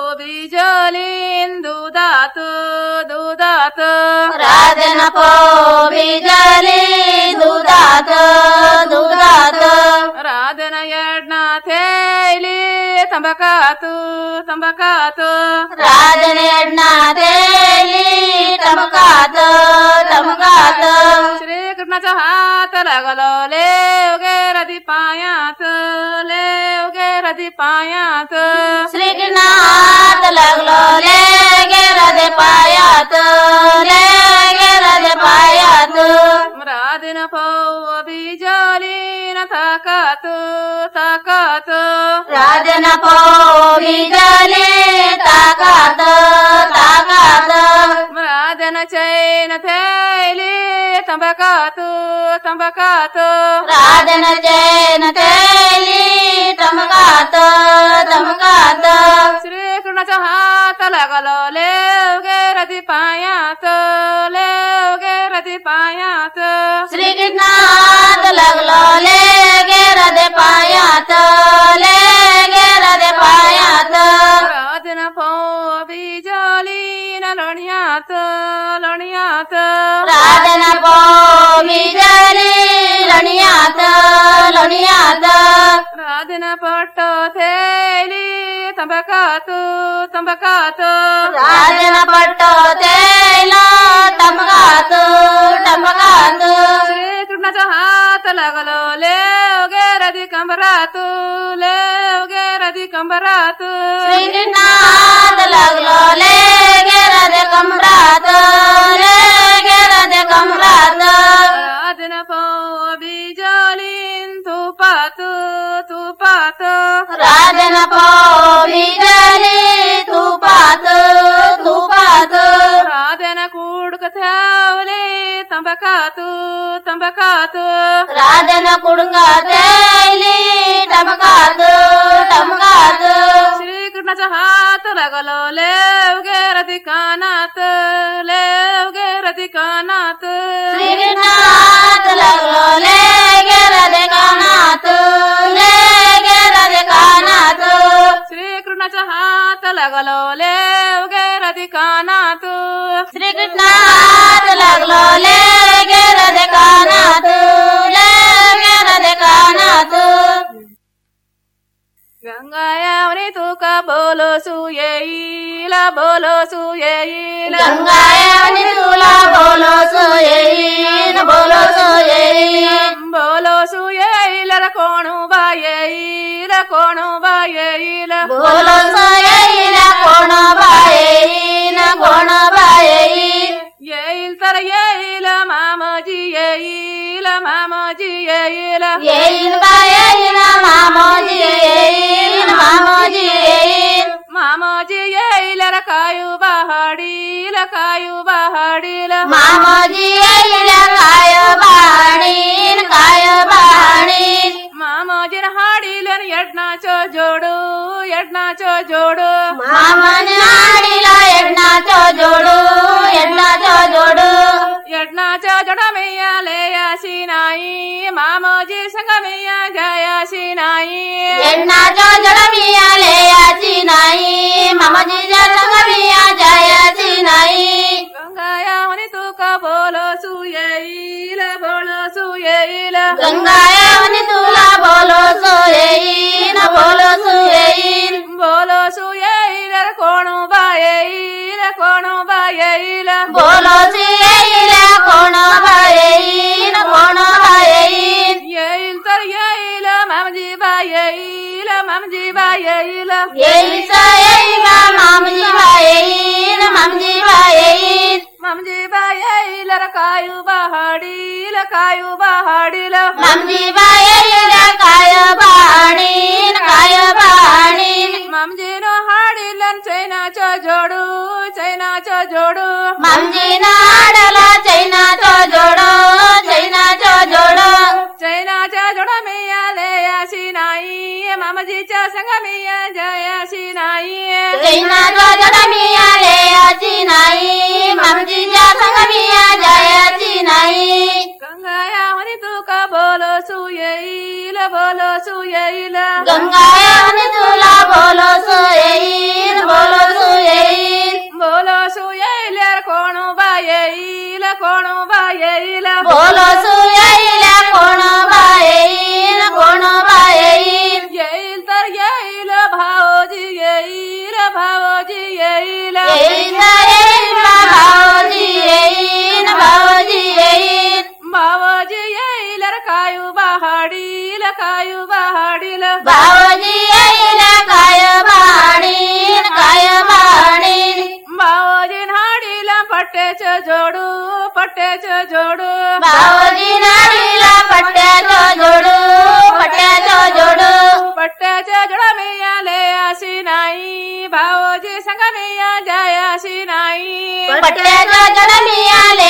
बीजलीन दुधात दुधात राधेन पो बिजली दुधात दुधात राधेन यड्ना थैली तंबकातू तंबकातू राधने अड्ना तेली टमकात टमकात श्रीकृष्णाचा हात लागलो लेव गे रधी पायात लेव गे रधी पायात श्रीकृष्णात लागलो ले गे राधे पायात ले गे राधे पायात राधेन पो बीजलीन ताकात ताकात राधन पो बिजली ताकात ताकात राधेन चैन थैली तंबकातू तंबकातू राधन जैन तेली टमकात टमकात श्रीकृष्णाचा हात लागलो लेव गे रधी पायात लेव गे रधी पायात श्रीकृष्णात लागलो ले गे राधे पायात ले गे राधे पायात राधन पो बीजलीन लोण्यात लोण्यात राधन पो बिजली लणियात लणियात राधन पट्ट थैली तंबकातू तंबकातू राधन पट्ट तेल टमकात टमकात श्रीकृष्णाचा हात लागलो लेव गे रधी कंबरातू लेव गे रधी कंबरातू श्रीकृष्णात लागलो ले गे राधे कमरात ले गे राधे कमरात राधन पो बीजलीन तुपातू तुपातू राधन पो बिजली तुपात तुपात राधन कुडक थावले तंबकातू तंबकातू राधन कुडका तेली टमकात टमकात श्रीकृष्णाचा हात लागलो लेव गे रधी कानात लेव गे रधी कानात श्रीकृष्णात लागलो ले गे राधे कानात ले गे राधे कानात श्रीकृष्णाचा हात लागलो लेव गे रधी कानात श्रीकृष्णात लागलो ले गे राधे कानात ले गे राधे कानात गंगायावनी तुका बोलो सुयेईला बोलो सुयेईला गंगायानी तुला बोलो सोयीन बोलो सोयीन बोलो सुयेईला र कोणू बायेईला कोणू बायेईला बोलो सोयीन कोण बायीन कोण बायीन येईल तर येईल मामजी येईल मामजी येईल येईन बायीन मामोजी येईन मामोजी येईन मामजी येईल र कायू बहाडील कायू बहाडील मामोजी येईल काय बाणीन काय बाणीन ಮಾಮಜಿನ ಹಾಡಿಲ ಎಡ್ನಾಚೋ ಜೋಡು ಎಡ್ನಾಚೋ ಜೋಡು ಮಾಮನ ಆಡಿಲ ಎಣ್ಣಾಚೋ ಜೋಡು ಎಣ್ಣಾಚೋ ಜೋಡು ಎಡ್ನಾಚೋ ಜೋಡ ಮೇಯ ಲೇಯ ಸಿನಾಯಿ ಮಾಮಜಿ ಸಂಗ ಮೇಯ ಜಯ ಸಿನಾಯಿ ಎಣ್ಣಾಚೋ ಜಡಮಿಯ ಲೇಯಾಚಿ ನಾಯಿ ಮಮಜಿಜ ಸಂಗಮಿಯ ಜಯಚಿ ನಾಯಿ ಗಂಗಾಯವನಿ ತೂಕ ಬೋಲೋ ಸುಯೈಲ ಬೋಲೋ ಸುಯೈಲ ಗಂಗಾಯವನಿ ತುಲ ಬೋಲೋ ಸೋಯೈನ ಬೋಲೋ ಸೋಯೈನ್ ಬೋಲೋ ಸುಯೈಲ ಕೋಣು ಬಾಯೈಲ ಕೋಣು ಬಾಯೈಲ ಬೋಲೋ ಸಿಯೈಲ ಕೋಣ ಬಾಯೈನ ಕೋಣ ಬಾಯೈನ್ ಏಲ್ ತರ್ ಏಲ ಮಾಮಜಿ ಬಾಯೈಲ ಮಾಮಜಿ ಬಾಯೈಲ ಏಲಿ ಸಯೈನ ಮಾಮಜಿ ಬಾಯೈನ ಮಾಮಜಿ ಬಾಯೈನ್ ಮಾಮಜಿ ಬಾಯೈಲ ಕಾಯು ಬಹಾಡೀಲ ಕಾಯು ಬಹಾಡೀಲ ಮಾಮಜಿ ಬಾಯೈನ ಕಾಯ ಬಾಣೀನ್ ಕಾಯ ಬಾಣೀನ್ ಮಾಮಜಿನೋ ಹಾಡಿಲ್ಲ ಚೈನಾಚೋ ಜೋಡು ಚೈನಾಚೋ ಜೋಡು ಮಾಮಜಿನ ಆಡಲ ಚೈನಾಚೋ ಜೋಡೋ ಚೈನಾಚೋ ಜೋಡೋ ಚೈನಾಚೋ ಜೋಡ ಮೇಯ ಲೇಯ ಸಿನಾಯಿ जडमिया जयासी नाही जैनाचा जडमिया लेयाची नाही मामजीच्या संगमिया जयाची नाही गंगाया म्हणे तुका बोलो सुयईल बोलो सुयईल गंगाया म्हणे तुला बोलो सो येईल बोलो सो येईल बोलो सुयईल कोण बा येईल कोण बा येईल बोलो सो येईल कोण बा येईल कोण बा येईल येईल तर येईल भावजी येईल भावजी येईल येईल तर येईल भाऊजी येईल भाऊजी येईल भावजी येईल रे कायू बहाडील कायू बहाडील भाऊजी येईल काय बाणील काय बाणील भावजी हाडील पट्ट्याच जोडू पट्ट्याच जोडू भाऊजी नाडीला पट्ट्याचं जोडू पट्ट्याचं जोडू पट्ट्याच्या जोडा मी आले अशी नाही भावजी संग मी जाय अशी नाही पट्ट्याचं जड मी आले